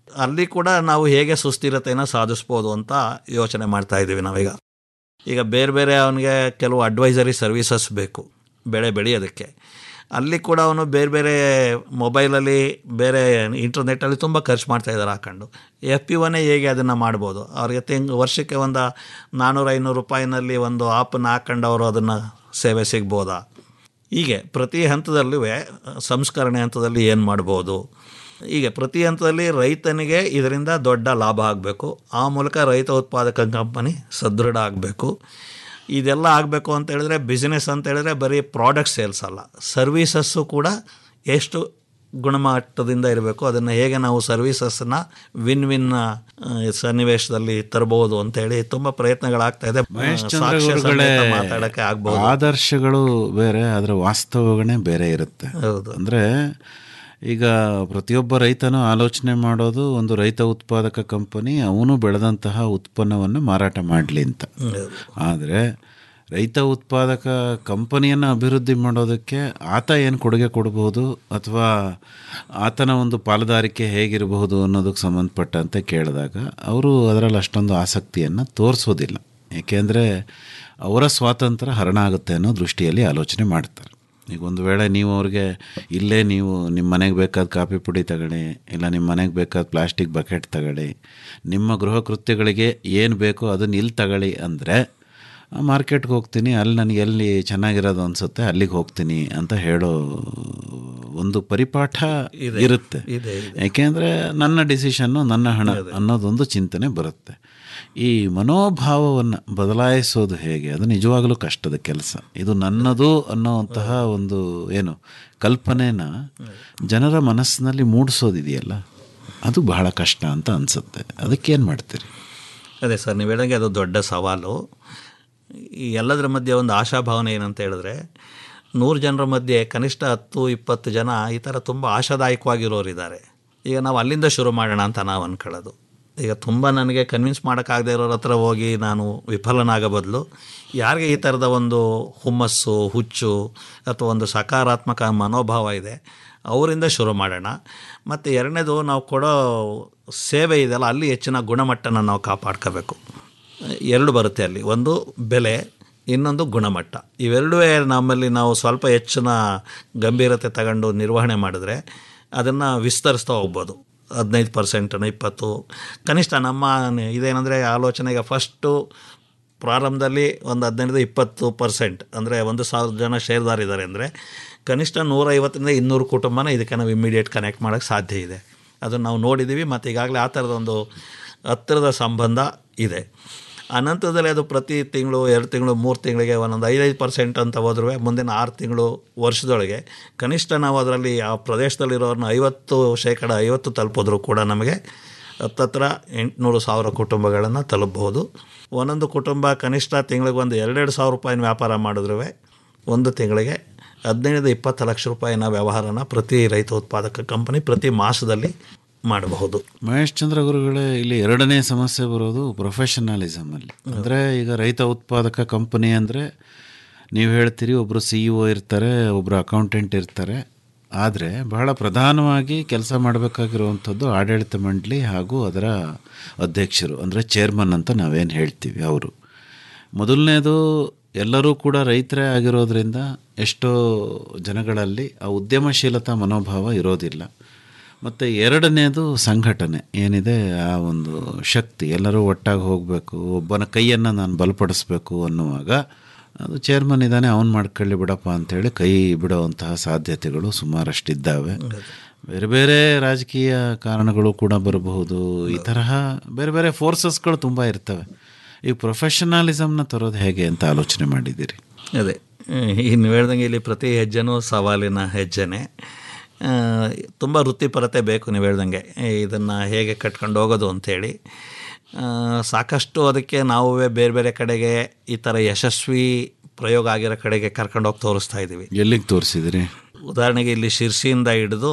ಅಲ್ಲಿ ಕೂಡ ನಾವು ಹೇಗೆ ಸುಸ್ಥಿರತೆಯನ್ನು ಸಾಧಿಸ್ಬೋದು ಅಂತ ಯೋಚನೆ ಮಾಡ್ತಾ ಇದ್ದೀವಿ ನಾವೀಗ ಈಗ ಬೇರೆ ಬೇರೆ ಅವನಿಗೆ ಕೆಲವು ಅಡ್ವೈಸರಿ ಸರ್ವಿಸಸ್ ಬೇಕು ಬೆಳೆ ಬೆಳೆಯೋದಕ್ಕೆ ಅಲ್ಲಿ ಕೂಡ ಅವನು ಬೇರೆ ಬೇರೆ ಮೊಬೈಲಲ್ಲಿ ಬೇರೆ ಇಂಟರ್ನೆಟ್ಟಲ್ಲಿ ತುಂಬ ಖರ್ಚು ಮಾಡ್ತಾ ಇದ್ದಾರೆ ಹಾಕೊಂಡು ಎಫ್ ಪಿ ಒನೇ ಹೇಗೆ ಅದನ್ನು ಮಾಡ್ಬೋದು ಅವ್ರಿಗೆ ತಿಂಗ್ ವರ್ಷಕ್ಕೆ ಒಂದು ನಾನ್ನೂರು ಐನೂರು ರೂಪಾಯಿನಲ್ಲಿ ಒಂದು ಆಪನ್ನು ಹಾಕೊಂಡು ಅವರು ಅದನ್ನು ಸೇವೆ ಸಿಗ್ಬೋದಾ ಹೀಗೆ ಪ್ರತಿ ಹಂತದಲ್ಲೂ ಸಂಸ್ಕರಣೆ ಹಂತದಲ್ಲಿ ಏನು ಮಾಡ್ಬೋದು ಹೀಗೆ ಪ್ರತಿ ಹಂತದಲ್ಲಿ ರೈತನಿಗೆ ಇದರಿಂದ ದೊಡ್ಡ ಲಾಭ ಆಗಬೇಕು ಆ ಮೂಲಕ ರೈತ ಉತ್ಪಾದಕ ಕಂಪನಿ ಸದೃಢ ಆಗಬೇಕು ಇದೆಲ್ಲ ಆಗಬೇಕು ಅಂತ ಹೇಳಿದ್ರೆ ಬಿಸ್ನೆಸ್ ಅಂತ ಹೇಳಿದ್ರೆ ಬರೀ ಪ್ರಾಡಕ್ಟ್ ಸೇಲ್ಸ್ ಅಲ್ಲ ಸರ್ವೀಸಸ್ಸು ಕೂಡ ಎಷ್ಟು ಗುಣಮಟ್ಟದಿಂದ ಇರಬೇಕು ಅದನ್ನು ಹೇಗೆ ನಾವು ಸರ್ವೀಸಸ್ನ ವಿನ್ ವಿನ್ ಸನ್ನಿವೇಶದಲ್ಲಿ ತರಬಹುದು ಅಂತೇಳಿ ತುಂಬ ಪ್ರಯತ್ನಗಳಾಗ್ತಾ ಇದೆ
ಮಹೇಶ್
ಸಾಕ್ಷ್ಯ
ಚಂದ್ರಗುರುಗಳೇ
ಸಮೇತ ಮಾತಾಡಕ್ಕೆ ಆಗ್ಬೋದು
ಆದರ್ಶಗಳು ಬೇರೆ ಅದರ ವಾಸ್ತವಗಳೇ ಬೇರೆ ಇರುತ್ತೆ
ಹೌದು.
ಅಂದ್ರೆ ಈಗ ಪ್ರತಿಯೊಬ್ಬ ರೈತನು ಆಲೋಚನೆ ಮಾಡೋದು ಒಂದು ರೈತ ಉತ್ಪಾದಕ ಕಂಪನಿ ಅವನು ಬೆಳೆದಂತಹ ಉತ್ಪನ್ನವನ್ನು ಮಾರಾಟ ಮಾಡಲಿ ಅಂತ ಆದರೆ ರೈತ ಉತ್ಪಾದಕ ಕಂಪನಿಯನ್ನು ಅಭಿವೃದ್ಧಿ ಮಾಡೋದಕ್ಕೆ ಆತ ಏನು ಕೊಡುಗೆ ಕೊಡಬಹುದು ಅಥವಾ ಆತನ ಒಂದು ಪಾಲುದಾರಿಕೆ ಹೇಗಿರಬಹುದು ಅನ್ನೋದಕ್ಕೆ ಸಂಬಂಧಪಟ್ಟಂತೆ ಕೇಳಿದಾಗ ಅವರು ಅದರಲ್ಲಿ ಅಷ್ಟೊಂದು ಆಸಕ್ತಿಯನ್ನು ತೋರಿಸೋದಿಲ್ಲ ಏಕೆಂದರೆ ಅವರ ಸ್ವಾತಂತ್ರ್ಯ ಹರಣ ಆಗುತ್ತೆ ಅನ್ನೋ ದೃಷ್ಟಿಯಲ್ಲಿ ಆಲೋಚನೆ ಮಾಡ್ತಾರೆ ಈಗ ಒಂದು ವೇಳೆ ನೀವು ಅವ್ರಿಗೆ ಇಲ್ಲೇ ನೀವು ನಿಮ್ಮ ಮನೆಗೆ ಬೇಕಾದ ಕಾಫಿ ಪುಡಿ ತಗೊಳ್ಳಿ ಇಲ್ಲ ನಿಮ್ಮ ಮನೆಗೆ ಬೇಕಾದ ಪ್ಲಾಸ್ಟಿಕ್ ಬಕೆಟ್ ತಗೊಳ್ಳಿ ನಿಮ್ಮ ಗೃಹ ಕೃತ್ಯಗಳಿಗೆ ಏನು ಬೇಕೋ ಅದನ್ನು ಇಲ್ಲಿ ತಗೊಳ್ಳಿ ಅಂದರೆ ಮಾರ್ಕೆಟ್ಗೆ ಹೋಗ್ತೀನಿ ಅಲ್ಲಿ ನನಗೆ ಎಲ್ಲಿ ಚೆನ್ನಾಗಿರೋದು ಅನಿಸುತ್ತೆ ಅಲ್ಲಿಗೆ ಹೋಗ್ತೀನಿ ಅಂತ ಹೇಳೋ ಒಂದು ಪರಿಪಾಠ ಇರುತ್ತೆ
ಇದೆ,
ಯಾಕೆಂದರೆ ನನ್ನ ಡಿಸಿಷನ್ನು ನನ್ನ ಹಣ ಅನ್ನೋದೊಂದು ಚಿಂತನೆ ಬರುತ್ತೆ ಈ ಮನೋಭಾವವನ್ನು ಬದಲಾಯಿಸೋದು ಹೇಗೆ ಅದು ನಿಜವಾಗಲೂ ಕಷ್ಟದ ಕೆಲಸ ಇದು ನನ್ನದು ಅನ್ನೋವಂತಹ ಒಂದು ಏನು ಕಲ್ಪನೆನ ಜನರ ಮನಸ್ಸಿನಲ್ಲಿ ಮೂಡಿಸೋದಿದೆಯಲ್ಲ ಅದು ಬಹಳ ಕಷ್ಟ ಅಂತ ಅನಿಸುತ್ತೆ ಅದಕ್ಕೇನು ಮಾಡ್ತೀರಿ
ಅದೇ ಸರ್ ನೀವು ಹೇಳಿದಂಗೆ ಅದು ದೊಡ್ಡ ಸವಾಲು ಈ ಎಲ್ಲದರ ಮಧ್ಯೆ ಒಂದು ಆಶಾಭಾವನೆ ಏನಂತ ಹೇಳಿದ್ರೆ ನೂರು ಜನರ ಮಧ್ಯೆ ಕನಿಷ್ಠ ಹತ್ತು ಇಪ್ಪತ್ತು ಜನ ಈ ಥರ ತುಂಬ ಆಶಾದಾಯಕವಾಗಿರೋರಿದ್ದಾರೆ ಈಗ ನಾವು ಅಲ್ಲಿಂದ ಶುರು ಮಾಡೋಣ ಅಂತ ನಾವು ಅಂದ್ಕೊಳ್ಳೋದು ಈಗ ತುಂಬ ನನಗೆ ಕನ್ವಿನ್ಸ್ ಮಾಡೋಕ್ಕಾಗದೇ ಇರೋರ ಹತ್ರ ಹೋಗಿ ನಾನು ವಿಫಲನಾಗೋ ಬದಲು ಯಾರಿಗೆ ಈ ಥರದ ಒಂದು ಹುಮ್ಮಸ್ಸು ಹುಚ್ಚು ಅಥವಾ ಒಂದು ಸಕಾರಾತ್ಮಕ ಮನೋಭಾವ ಇದೆ ಅವರಿಂದ ಶುರು ಮಾಡೋಣ ಮತ್ತು ಎರಡನೇದು ನಾವು ಕೊಡೋ ಸೇವೆ ಇದೆಯಲ್ಲ ಅಲ್ಲಿ ಹೆಚ್ಚಿನ ಗುಣಮಟ್ಟನ ನಾವು ಕಾಪಾಡ್ಕೋಬೇಕು ಎರಡು ಬರುತ್ತೆ ಅಲ್ಲಿ ಒಂದು ಬೆಲೆ ಇನ್ನೊಂದು ಗುಣಮಟ್ಟ ಇವೆರಡೂ ನಮ್ಮಲ್ಲಿ ನಾವು ಸ್ವಲ್ಪ ಹೆಚ್ಚಿನ ಗಂಭೀರತೆ ತಗೊಂಡು ನಿರ್ವಹಣೆ ಮಾಡಿದ್ರೆ ಅದನ್ನು ವಿಸ್ತರಿಸ್ತಾ ಹೋಗ್ಬೋದು ಹದಿನೈದು ಪರ್ಸೆಂಟನ್ನು ಇಪ್ಪತ್ತು ಕನಿಷ್ಠ ನಮ್ಮ ಇದೇನೆಂದರೆ ಆಲೋಚನೆಗೆ ಫಸ್ಟು ಪ್ರಾರಂಭದಲ್ಲಿ ಒಂದು ಹದಿನೈದು ಇಪ್ಪತ್ತು ಪರ್ಸೆಂಟ್ ಅಂದರೆ ಒಂದು ಸಾವಿರ ಜನ ಷೇರ್ದಾರಿದ್ದಾರೆ ಅಂದರೆ ಕನಿಷ್ಠ ನೂರೈವತ್ತರಿಂದ ಇನ್ನೂರು ಕುಟುಂಬನ ಇದಕ್ಕೆ ನಾವು ಇಮ್ಮಿಡಿಯೇಟ್ ಕನೆಕ್ಟ್ ಮಾಡೋಕ್ಕೆ ಸಾಧ್ಯ ಇದೆ ಅದನ್ನು ನಾವು ನೋಡಿದ್ದೀವಿ ಮತ್ತು ಈಗಾಗಲೇ ಆ ಥರದ ಒಂದು ಹತ್ತಿರದ ಸಂಬಂಧ ಇದೆ ಅನಂತರದಲ್ಲಿ ಅದು ಪ್ರತಿ ತಿಂಗಳು ಎರಡು ತಿಂಗಳು ಮೂರು ತಿಂಗಳಿಗೆ ಒಂದೊಂದು ಐದೈದು ಪರ್ಸೆಂಟ್ ಅಂತ ಹೋದ್ರೂ ಮುಂದಿನ ಆರು ತಿಂಗಳು ವರ್ಷದೊಳಗೆ ಕನಿಷ್ಠ ನಾವು ಅದರಲ್ಲಿ ಆ ಪ್ರದೇಶದಲ್ಲಿರೋರನ್ನ ಐವತ್ತು ಶೇಕಡ ಐವತ್ತು ತಲುಪಿದ್ರು ಕೂಡ ನಮಗೆ ಹತ್ತತ್ರ ಎಂಟುನೂರು ಸಾವಿರ ಕುಟುಂಬಗಳನ್ನು ತಲುಪಬಹುದು ಒಂದೊಂದು ಕುಟುಂಬ ಕನಿಷ್ಠ ತಿಂಗಳಿಗೆ ಒಂದು ಎರಡೆರಡು ಸಾವಿರ ರೂಪಾಯಿನ ವ್ಯಾಪಾರ ಮಾಡಿದ್ರೂ ಒಂದು ತಿಂಗಳಿಗೆ ಹದಿನೈದು ಇಪ್ಪತ್ತು ಲಕ್ಷ ರೂಪಾಯಿನ ವ್ಯವಹಾರನ ಪ್ರತಿ ರೈತ ಉತ್ಪಾದಕ ಕಂಪನಿ ಪ್ರತಿ ಮಾಸದಲ್ಲಿ ಮಾಡಬಹುದು
ಮಹೇಶ್ ಚಂದ್ರ ಗುರುಗಳೇ ಇಲ್ಲಿ ಎರಡನೇ ಸಮಸ್ಯೆ ಬರೋದು ಪ್ರೊಫೆಷನಲಿಸಮಲ್ಲಿ ಅಂದರೆ ಈಗ ರೈತ ಉತ್ಪಾದಕ ಕಂಪನಿ ಅಂದರೆ ನೀವು ಹೇಳ್ತೀರಿ ಒಬ್ಬರು ಸಿ ಇ ಒ ಇರ್ತಾರೆ ಒಬ್ಬರು ಅಕೌಂಟೆಂಟ್ ಇರ್ತಾರೆ ಆದರೆ ಬಹಳ ಪ್ರಧಾನವಾಗಿ ಕೆಲಸ ಮಾಡಬೇಕಾಗಿರುವಂಥದ್ದು ಆಡಳಿತ ಮಂಡಳಿ ಹಾಗೂ ಅದರ ಅಧ್ಯಕ್ಷರು ಅಂದರೆ ಚೇರ್ಮನ್ ಅಂತ ನಾವೇನು ಹೇಳ್ತೀವಿ ಅವರು ಮೊದಲನೇದು ಎಲ್ಲರೂ ಕೂಡ ರೈತರೇ ಆಗಿರೋದ್ರಿಂದ ಎಷ್ಟೋ ಜನಗಳಲ್ಲಿ ಆ ಉದ್ಯಮಶೀಲತಾ ಮನೋಭಾವ ಇರೋದಿಲ್ಲ ಮತ್ತು ಎರಡನೇದು ಸಂಘಟನೆ ಏನಿದೆ ಆ ಒಂದು ಶಕ್ತಿ ಎಲ್ಲರೂ ಒಟ್ಟಾಗಿ ಹೋಗಬೇಕು ಒಬ್ಬನ ಕೈಯನ್ನು ನಾನು ಬಲಪಡಿಸ್ಬೇಕು ಅನ್ನುವಾಗ ಅದು ಚೇರ್ಮನ್ ಇದ್ದಾನೆ ಅವ್ನು ಮಾಡ್ಕೊಳ್ಳಿ ಬಿಡಪ್ಪ ಅಂಥೇಳಿ ಕೈ ಬಿಡುವಂತಹ ಸಾಧ್ಯತೆಗಳು ಸುಮಾರಷ್ಟಿದ್ದಾವೆ ಬೇರೆ ಬೇರೆ ರಾಜಕೀಯ ಕಾರಣಗಳು ಕೂಡ ಬರಬಹುದು ಈ ತರಹ ಬೇರೆ ಬೇರೆ ಫೋರ್ಸಸ್ಗಳು ತುಂಬ ಇರ್ತವೆ ಈ ಪ್ರೊಫೆಷನಲಿಸಮ್ನ ತರೋದು ಹೇಗೆ ಅಂತ ಆಲೋಚನೆ ಮಾಡಿದ್ದೀರಿ
ಅದೇ ಇನ್ನು ಹೇಳ್ದಂಗೆ ಇಲ್ಲಿ ಪ್ರತಿ ಹೆಜ್ಜೆನೂ ಸವಾಲಿನ ಹೆಜ್ಜೆನೇ ತುಂಬ ವೃತ್ತಿಪರತೆ ಬೇಕು ನೀವು ಹೇಳ್ದಂಗೆ ಇದನ್ನು ಹೇಗೆ ಕಟ್ಕೊಂಡು ಹೋಗೋದು ಅಂಥೇಳಿ ಸಾಕಷ್ಟು ಅದಕ್ಕೆ ನಾವೇ ಬೇರೆ ಬೇರೆ ಕಡೆಗೆ ಈ ಥರ ಯಶಸ್ವಿ ಪ್ರಯೋಗ ಆಗಿರೋ ಕಡೆಗೆ ಕರ್ಕೊಂಡು ಹೋಗಿ ತೋರಿಸ್ತಾ ಇದ್ದೀವಿ
ಎಲ್ಲಿಗೆ ತೋರಿಸಿದಿರಿ
ಉದಾಹರಣೆಗೆ ಇಲ್ಲಿ ಶಿರ್ಸಿಯಿಂದ ಹಿಡಿದು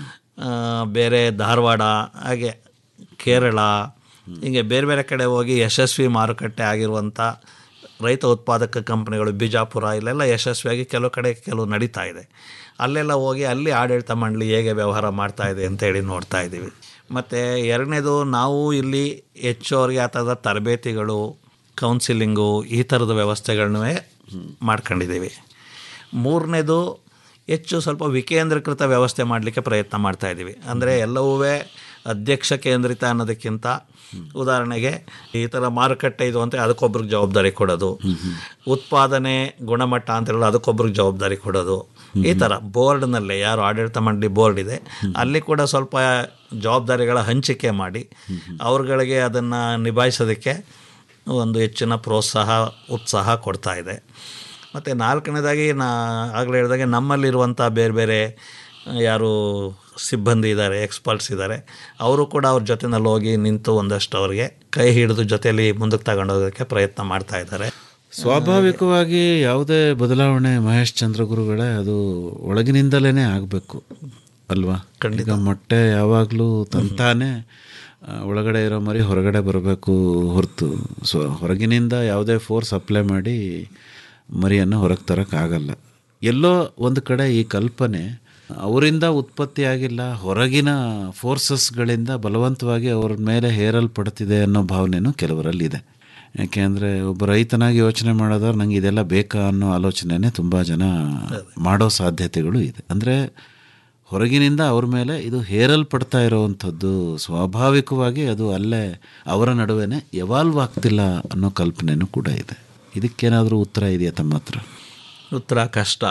ಬೇರೆ ಧಾರವಾಡ ಹಾಗೆ ಕೇರಳ ಹೀಗೆ ಬೇರೆ ಬೇರೆ ಕಡೆ ಹೋಗಿ ಯಶಸ್ವಿ ಮಾರುಕಟ್ಟೆ ಆಗಿರುವಂಥ ರೈತ ಉತ್ಪಾದಕ ಕಂಪನಿಗಳು ಬಿಜಾಪುರ ಇಲ್ಲೆಲ್ಲ ಯಶಸ್ವಿಯಾಗಿ ಕೆಲವು ಕಡೆ ಕೆಲವು ನಡೀತಾ ಇದೆ ಅಲ್ಲೆಲ್ಲ ಹೋಗಿ ಅಲ್ಲಿ ಆಡಳಿತ ಮಂಡಳಿ ಹೇಗೆ ವ್ಯವಹಾರ ಮಾಡ್ತಾ ಇದೆ ಅಂತೇಳಿ ನೋಡ್ತಾ ಇದ್ದೀವಿ ಮತ್ತು ಎರಡನೇದು ನಾವು ಇಲ್ಲಿ ಹೆಚ್ಚುವರಿಗೆ ಆ ಥರದ ತರಬೇತಿಗಳು ಕೌನ್ಸಿಲಿಂಗು ಈ ಥರದ ವ್ಯವಸ್ಥೆಗಳನ್ನೂ ಮಾಡ್ಕೊಂಡಿದ್ದೀವಿ ಮೂರನೇದು ಹೆಚ್ಚು ಸ್ವಲ್ಪ ವಿಕೇಂದ್ರೀಕೃತ ವ್ಯವಸ್ಥೆ ಮಾಡಲಿಕ್ಕೆ ಪ್ರಯತ್ನ ಮಾಡ್ತಾ ಇದ್ದೀವಿ ಅಂದರೆ ಎಲ್ಲವೂ ಅಧ್ಯಕ್ಷ ಕೇಂದ್ರಿತ ಅನ್ನೋದಕ್ಕಿಂತ ಉದಾಹರಣೆಗೆ ಈ ಥರ ಮಾರುಕಟ್ಟೆ ಇದು ಅಂತ ಅದಕ್ಕೊಬ್ರಿಗೆ ಜವಾಬ್ದಾರಿ ಕೊಡೋದು ಉತ್ಪಾದನೆ ಗುಣಮಟ್ಟ ಅಂತ ಹೇಳೋದು ಅದಕ್ಕೊಬ್ರಿಗೆ ಜವಾಬ್ದಾರಿ ಕೊಡೋದು ಈ ಥರ ಬೋರ್ಡ್ನಲ್ಲೇ ಯಾರು ಆಡಳಿತ ಮಂಡಳಿ ಬೋರ್ಡ್ ಇದೆ ಅಲ್ಲಿ ಕೂಡ ಸ್ವಲ್ಪ ಜವಾಬ್ದಾರಿಗಳ ಹಂಚಿಕೆ ಮಾಡಿ ಅವ್ರುಗಳಿಗೆ ಅದನ್ನು ನಿಭಾಯಿಸೋದಕ್ಕೆ ಒಂದು ಹೆಚ್ಚಿನ ಪ್ರೋತ್ಸಾಹ ಉತ್ಸಾಹ ಕೊಡ್ತಾ ಇದೆ ಮತ್ತು ನಾಲ್ಕನೇದಾಗಿ ನಾ ಆಗಲೇ ಹೇಳಿದಾಗೆ ನಮ್ಮಲ್ಲಿರುವಂಥ ಬೇರೆ ಬೇರೆ ಯಾರು ಸಿಬ್ಬಂದಿ ಇದ್ದಾರೆ ಎಕ್ಸ್ಪರ್ಟ್ಸ್ ಇದ್ದಾರೆ ಅವರು ಕೂಡ ಅವ್ರ ಜೊತೆನಲ್ಲಿ ಹೋಗಿ ನಿಂತು ಒಂದಷ್ಟು ಅವರಿಗೆ ಕೈ ಹಿಡಿದು ಜೊತೆಯಲ್ಲಿ ಮುಂದಕ್ಕೆ ತಗೊಂಡೋಗೋದಕ್ಕೆ ಪ್ರಯತ್ನ ಮಾಡ್ತಾ ಇದ್ದಾರೆ
ಸ್ವಾಭಾವಿಕವಾಗಿ ಯಾವುದೇ ಬದಲಾವಣೆ ಮಹೇಶ್ ಚಂದ್ರಗುರುಗಳೇ ಅದು ಒಳಗಿನಿಂದಲೇ ಆಗಬೇಕು ಅಲ್ವಾ ಈಗ ಮೊಟ್ಟೆ ಯಾವಾಗಲೂ ತಂತಾನೆ ಆ, ಒಳಗಡೆ ಇರೋ ಮರಿ ಹೊರಗಡೆ ಬರಬೇಕು ಹೊರತು ಸೊ ಹೊರಗಿನಿಂದ ಯಾವುದೇ ಫೋರ್ಸ್ ಅಪ್ಲೈ ಮಾಡಿ ಮರಿಯನ್ನು ಹೊರಗೆ ತರೋಕ್ಕಾಗಲ್ಲ ಎಲ್ಲೋ ಒಂದು ಕಡೆ ಈ ಕಲ್ಪನೆ ಅವರಿಂದ ಉತ್ಪತ್ತಿ ಆಗಿಲ್ಲ ಹೊರಗಿನ ಫೋರ್ಸಸ್ಗಳಿಂದ ಬಲವಂತವಾಗಿ ಅವ್ರ ಮೇಲೆ ಹೇರಲ್ಪಡ್ತಿದೆ ಅನ್ನೋ ಭಾವನೆನೂ ಕೆಲವರಲ್ಲಿದೆ ಯಾಕೆಂದರೆ ಒಬ್ಬ ರೈತನಾಗಿ ಯೋಚನೆ ಮಾಡೋದಾದ್ರೆ ನಂಗೆ ಇದೆಲ್ಲ ಬೇಕಾ ಅನ್ನೋ ಆಲೋಚನೆನೇ ತುಂಬ ಜನ ಮಾಡೋ ಸಾಧ್ಯತೆಗಳು ಇದೆ ಅಂದರೆ ಹೊರಗಿನಿಂದ ಅವ್ರ ಮೇಲೆ ಇದು ಹೇರಲ್ಪಡ್ತಾ ಇರೋವಂಥದ್ದು ಸ್ವಾಭಾವಿಕವಾಗಿ ಅದು ಅಲ್ಲೇ ಅವರ ನಡುವೆನೇ ಎವಾಲ್ವ್ ಆಗ್ತಿಲ್ಲ ಅನ್ನೋ ಕಲ್ಪನೆನೂ ಕೂಡ ಇದೆ ಇದಕ್ಕೇನಾದರೂ ಉತ್ತರ ಇದೆಯಾ ತಮ್ಮ ಹತ್ರ
ಉತ್ತರ ಕಷ್ಟ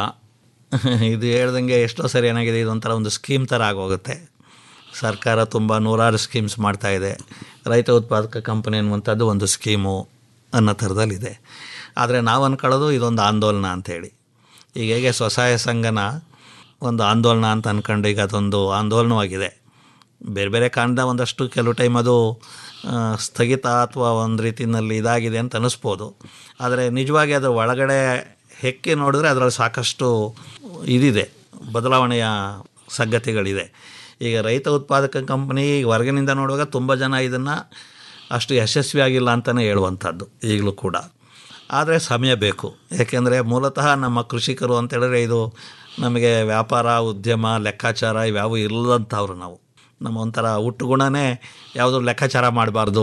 ಇದು ಹೇಳ್ದಂಗೆ ಎಷ್ಟೋ ಸರಿ ಏನಾಗಿದೆ ಇದೊಂಥರ ಒಂದು ಸ್ಕೀಮ್ ಥರ ಆಗೋಗುತ್ತೆ ಸರ್ಕಾರ ತುಂಬ ನೂರಾರು ಸ್ಕೀಮ್ಸ್ ಮಾಡ್ತಾ ಇದೆ ರೈತ ಉತ್ಪಾದಕ ಕಂಪನಿ ಅನ್ನುವಂಥದ್ದು ಒಂದು ಸ್ಕೀಮು ಅನ್ನೋ ಥರದಲ್ಲಿದೆ ಆದರೆ ನಾವು ಅಂದ್ಕೊಳ್ಳೋದು ಇದೊಂದು ಆಂದೋಲನ ಅಂಥೇಳಿ ಈಗ ಹೇಗೆ ಸ್ವಸಹಾಯ ಸಂಘನ ಒಂದು ಆಂದೋಲನ ಅಂತ ಅಂದ್ಕೊಂಡು ಈಗ ಅದೊಂದು ಆಂದೋಲನವಾಗಿದೆ ಬೇರೆ ಬೇರೆ ಕಾರಣದ ಒಂದಷ್ಟು ಕೆಲವು ಟೈಮ್ ಅದು ಆ, ಸ್ಥಗಿತ ಅಥವಾ ಒಂದು ರೀತಿಯಲ್ಲಿ ಇದಾಗಿದೆ ಅಂತ ಅನ್ನಿಸ್ಬೋದು ಆದರೆ ನಿಜವಾಗಿ ಅದರ ಒಳಗಡೆ ಹೆಕ್ಕಿ ನೋಡಿದ್ರೆ ಅದರಲ್ಲಿ ಸಾಕಷ್ಟು ಇದಿದೆ ಬದಲಾವಣೆಯ ಸಂಗತಿಗಳಿದೆ ಈಗ ರೈತ ಉತ್ಪಾದಕ ಕಂಪನಿ ಹೊರಗಿನಿಂದ ನೋಡುವಾಗ ತುಂಬ ಜನ ಇದನ್ನು ಅಷ್ಟು ಯಶಸ್ವಿಯಾಗಿಲ್ಲ ಅಂತಲೇ ಹೇಳುವಂಥದ್ದು ಈಗಲೂ ಕೂಡ ಆದರೆ ಸಮಯ ಬೇಕು ಏಕೆಂದರೆ ಮೂಲತಃ ನಮ್ಮ ಕೃಷಿಕರು ಅಂತ ಹೇಳಿದ್ರೆ ಇದು ನಮಗೆ ವ್ಯಾಪಾರ ಉದ್ಯಮ ಲೆಕ್ಕಾಚಾರ ಇವ್ಯಾವು ಇಲ್ಲದಂಥವ್ರು ನಾವು ನಮ್ಮ ಒಂಥರ ಹುಟ್ಟುಗುಣನೇ ಯಾವುದು ಲೆಕ್ಕಾಚಾರ ಮಾಡಬಾರ್ದು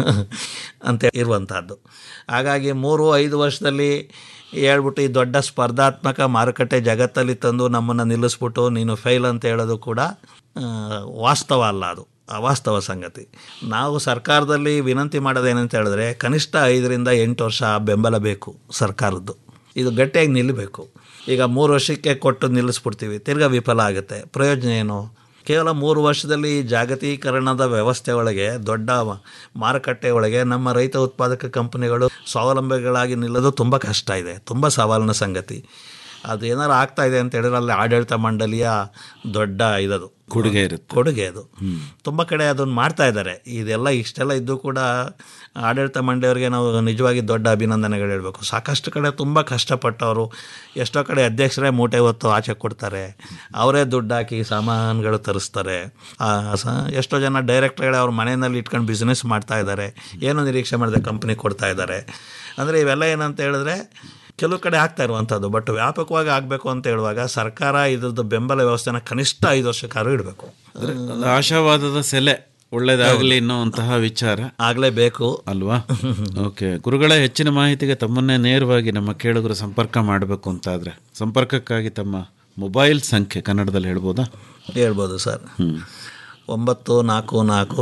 ಅಂತ ಇರುವಂಥದ್ದು ಹಾಗಾಗಿ ಮೂರು ಐದು ವರ್ಷದಲ್ಲಿ ಹೇಳ್ಬಿಟ್ಟು ಈ ದೊಡ್ಡ ಸ್ಪರ್ಧಾತ್ಮಕ ಮಾರುಕಟ್ಟೆ ಜಗತ್ತಲ್ಲಿ ತಂದು ನಮ್ಮನ್ನು ನಿಲ್ಲಿಸ್ಬಿಟ್ಟು ನೀನು ಫೇಲ್ ಅಂತ ಹೇಳೋದು ಕೂಡ ಆ, ವಾಸ್ತವ ಅಲ್ಲ ಅದು ಅವಾಸ್ತವ ಸಂಗತಿ ನಾವು ಸರ್ಕಾರದಲ್ಲಿ ವಿನಂತಿ ಮಾಡೋದೇನಂತ ಹೇಳಿದ್ರೆ ಕನಿಷ್ಠ ಐದರಿಂದ ಎಂಟು ವರ್ಷ ಬೆಂಬಲ ಬೇಕು ಸರ್ಕಾರದ್ದು ಇದು ಗಟ್ಟಿಯಾಗಿ ನಿಲ್ಲಬೇಕು ಈಗ ಮೂರು ವರ್ಷಕ್ಕೆ ಕೊಟ್ಟು ನಿಲ್ಲಿಸ್ಬಿಡ್ತೀವಿ ತಿರ್ಗಾ ವಿಫಲ ಆಗುತ್ತೆ ಪ್ರಯೋಜನ ಏನು ಕೇವಲ ಮೂರು ವರ್ಷದಲ್ಲಿ ಈ ಜಾಗತೀಕರಣದ ವ್ಯವಸ್ಥೆ ಒಳಗೆ ದೊಡ್ಡ ಮಾರುಕಟ್ಟೆ ಒಳಗೆ ನಮ್ಮ ರೈತ ಉತ್ಪಾದಕ ಕಂಪನಿಗಳು ಸ್ವಾವಲಂಬಿಗಳಾಗಿ ನಿಲ್ಲೋದು ತುಂಬ ಕಷ್ಟ ಇದೆ ತುಂಬ ಸವಾಲಿನ ಸಂಗತಿ ಅದು ಏನಾರು ಆಗ್ತಾ ಇದೆ ಅಂತ ಹೇಳಿದ್ರೆ ಅಲ್ಲಿ ಆಡಳಿತ ಮಂಡಳಿಯ ದೊಡ್ಡ ಇದದು
ಕೊಡುಗೆ ಇರುತ್ತೆ
ಕೊಡುಗೆ ಅದು ತುಂಬ ಕಡೆ ಅದನ್ನು ಮಾಡ್ತಾ ಇದ್ದಾರೆ ಇದೆಲ್ಲ ಇಷ್ಟೆಲ್ಲ ಇದ್ದು ಕೂಡ ಆಡಳಿತ ಮಂಡಳಿಯವರಿಗೆ ನಾವು ನಿಜವಾಗಿ ದೊಡ್ಡ ಅಭಿನಂದನೆಗಳು ಹೇಳಬೇಕು ಸಾಕಷ್ಟು ಕಡೆ ತುಂಬ ಕಷ್ಟಪಟ್ಟವರು ಎಷ್ಟೋ ಕಡೆ ಅಧ್ಯಕ್ಷರೇ ಮೂಟೆ ಹೊತ್ತು ಆಚೆ ಕೊಡ್ತಾರೆ ಅವರೇ ದುಡ್ಡು ಹಾಕಿ ಸಾಮಾನುಗಳು ತರಿಸ್ತಾರೆ ಆ, ಸ- ಎಷ್ಟೋ ಜನ ಡೈರೆಕ್ಟ್ರುಗಳೇ ಅವ್ರ ಮನೆಯಲ್ಲಿ ಇಟ್ಕೊಂಡು ಬಿಸ್ನೆಸ್ ಮಾಡ್ತಾ ಇದ್ದಾರೆ ಏನು ನಿರೀಕ್ಷೆ ಮಾಡಿದೆ ಕಂಪ್ನಿ ಕೊಡ್ತಾ ಇದ್ದಾರೆ ಅಂದರೆ ಇವೆಲ್ಲ ಏನಂತ ಹೇಳಿದ್ರೆ ಕೆಲವು ಕಡೆ ಆಗ್ತಾ ಇರುವಂಥದ್ದು ಬಟ್ ವ್ಯಾಪಕವಾಗಿ ಆಗಬೇಕು ಅಂತ ಹೇಳುವಾಗ ಸರ್ಕಾರ ಇದ್ರದ್ದು ಬೆಂಬಲ ವ್ಯವಸ್ಥೆನ ಕನಿಷ್ಠ ಐದು ವರ್ಷಕ್ಕಾದ್ರೂ ಇಡಬೇಕು
ಅಂದ್ರೆ ಒಂದು ಆಶಾವಾದದ ಸೆಲೆ ಒಳ್ಳೇದಾಗಲಿ ಅನ್ನೋಂತಹ ವಿಚಾರ
ಆಗಲೇಬೇಕು
ಅಲ್ವಾ ಓಕೆ ಗುರುಗಳ ಹೆಚ್ಚಿನ ಮಾಹಿತಿಗೆ ತಮ್ಮನ್ನೇ ನೇರವಾಗಿ ನಮ್ಮ ಕೇಳುಗರು ಸಂಪರ್ಕ ಮಾಡಬೇಕು ಅಂತಾದರೆ ಸಂಪರ್ಕಕ್ಕಾಗಿ ತಮ್ಮ ಮೊಬೈಲ್ ಸಂಖ್ಯೆ ಕನ್ನಡದಲ್ಲಿ ಹೇಳ್ಬೋದಾ
ಹೇಳ್ಬೋದು ಸರ್ ಒಂಬತ್ತು ನಾಲ್ಕು ನಾಲ್ಕು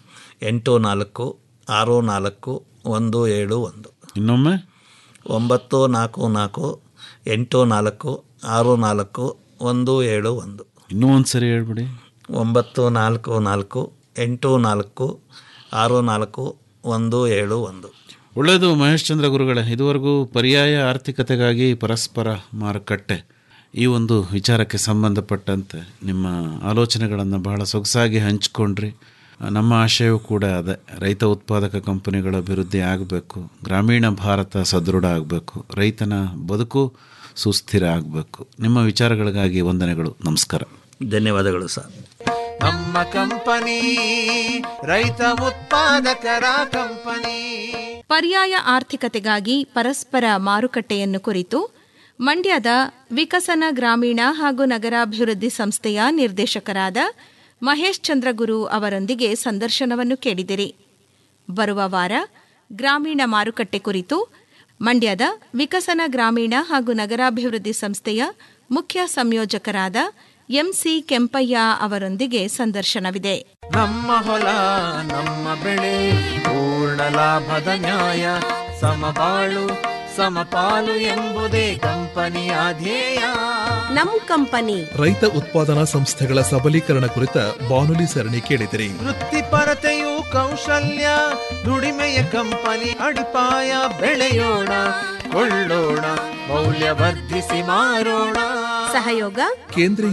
ಎಂಟು ನಾಲ್ಕು ಆರು ನಾಲ್ಕು ಒಂದು ಏಳು ಒಂದು
ಇನ್ನೊಮ್ಮೆ
ಒಂಬತ್ತು ನಾಲ್ಕು ನಾಲ್ಕು ಎಂಟು ನಾಲ್ಕು ಆರು ನಾಲ್ಕು ಒಂದು ಏಳು ಒಂದು
ಇನ್ನೂ ಒಂದು ಸರಿ ಹೇಳ್ಬಿಡಿ
ಒಂಬತ್ತು ನಾಲ್ಕು ನಾಲ್ಕು ಎಂಟು ನಾಲ್ಕು ಆರು ನಾಲ್ಕು ಒಂದು ಏಳು ಒಂದು
ಒಳ್ಳೆಯದು ಮಹೇಶ್ ಚಂದ್ರ ಗುರುಗಳೇ ಇದುವರೆಗೂ ಪರ್ಯಾಯ ಆರ್ಥಿಕತೆಗಾಗಿ ಪರಸ್ಪರ ಮಾರುಕಟ್ಟೆ ಈ ಒಂದು ವಿಚಾರಕ್ಕೆ ಸಂಬಂಧಪಟ್ಟಂತೆ ನಿಮ್ಮ ಆಲೋಚನೆಗಳನ್ನು ಬಹಳ ಸೊಗಸಾಗಿ ಹಂಚ್ಕೊಂಡ್ರಿ ನಮ್ಮ ಆಶಯವೂ ಕೂಡ ಅದೇ ರೈತ ಉತ್ಪಾದಕ ಕಂಪನಿಗಳ ಅಭಿವೃದ್ಧಿ ಆಗಬೇಕು ಗ್ರಾಮೀಣ ಭಾರತ ಸದೃಢ ಆಗಬೇಕು ರೈತನ ಬದುಕು ಸುಸ್ಥಿರ ಆಗಬೇಕು ನಿಮ್ಮ ವಿಚಾರಗಳಿಗಾಗಿ ವಂದನೆಗಳು ನಮಸ್ಕಾರ
ಧನ್ಯವಾದಗಳು ಸರ್
ನಮ್ಮ ಕಂಪನಿ ರೈತ ಉತ್ಪಾದಕರ ಕಂಪನಿ
ಪರ್ಯಾಯ ಆರ್ಥಿಕತೆಗಾಗಿ ಪರಸ್ಪರ ಮಾರುಕಟ್ಟೆಯನ್ನು ಕುರಿತು ಮಂಡ್ಯದ ವಿಕಸನ ಗ್ರಾಮೀಣ ಹಾಗೂ ನಗರಾಭಿವೃದ್ಧಿ ಸಂಸ್ಥೆಯ ನಿರ್ದೇಶಕರಾದ ಮಹೇಶ್ ಚಂದ್ರಗುರು ಅವರೊಂದಿಗೆ ಸಂದರ್ಶನವನ್ನು ಕೇಳಿದಿರಿ ಬರುವ ವಾರ ಗ್ರಾಮೀಣ ಮಾರುಕಟ್ಟೆ ಕುರಿತು ಮಂಡ್ಯದ ವಿಕಸನ ಗ್ರಾಮೀಣ ಹಾಗೂ ನಗರಾಭಿವೃದ್ಧಿ ಸಂಸ್ಥೆಯ ಮುಖ್ಯ ಸಂಯೋಜಕರಾದ ಎಂಸಿ ಕೆಂಪಯ್ಯ ಅವರೊಂದಿಗೆ ಸಂದರ್ಶನವಿದೆ
ನಮ್ಮ ಹೊಲ ನಮ್ಮ ಬೆಳೆ ಪೂರ್ಣ ಲಾಭದ ನ್ಯಾಯ ಸಮಬಾಳು ಸಮಪಾಲು ಎಂಬುದೇ ಕಂಪನಿಯ ಧ್ಯೇಯ
ನಮ್ ಕಂಪನಿ
ರೈತ ಉತ್ಪಾದನಾ ಸಂಸ್ಥೆಗಳ ಸಬಲೀಕರಣ ಕುರಿತ ಬಾನುಲಿ ಸರಣಿ ಕೇಳಿದಿರಿ
ವೃತ್ತಿಪರತೆಯು ಕೌಶಲ್ಯ ದುಡಿಮೆಯ ಕಂಪನಿ ಅಡಿಪಾಯ ಬೆಳೆಯೋಣ ಕೊಳ್ಳೋಣ ಮೌಲ್ಯವರ್ಧಿಸಿ ಮಾರೋಣ
ಸಹಯೋಗ
ಕೇಂದ್ರೀಯ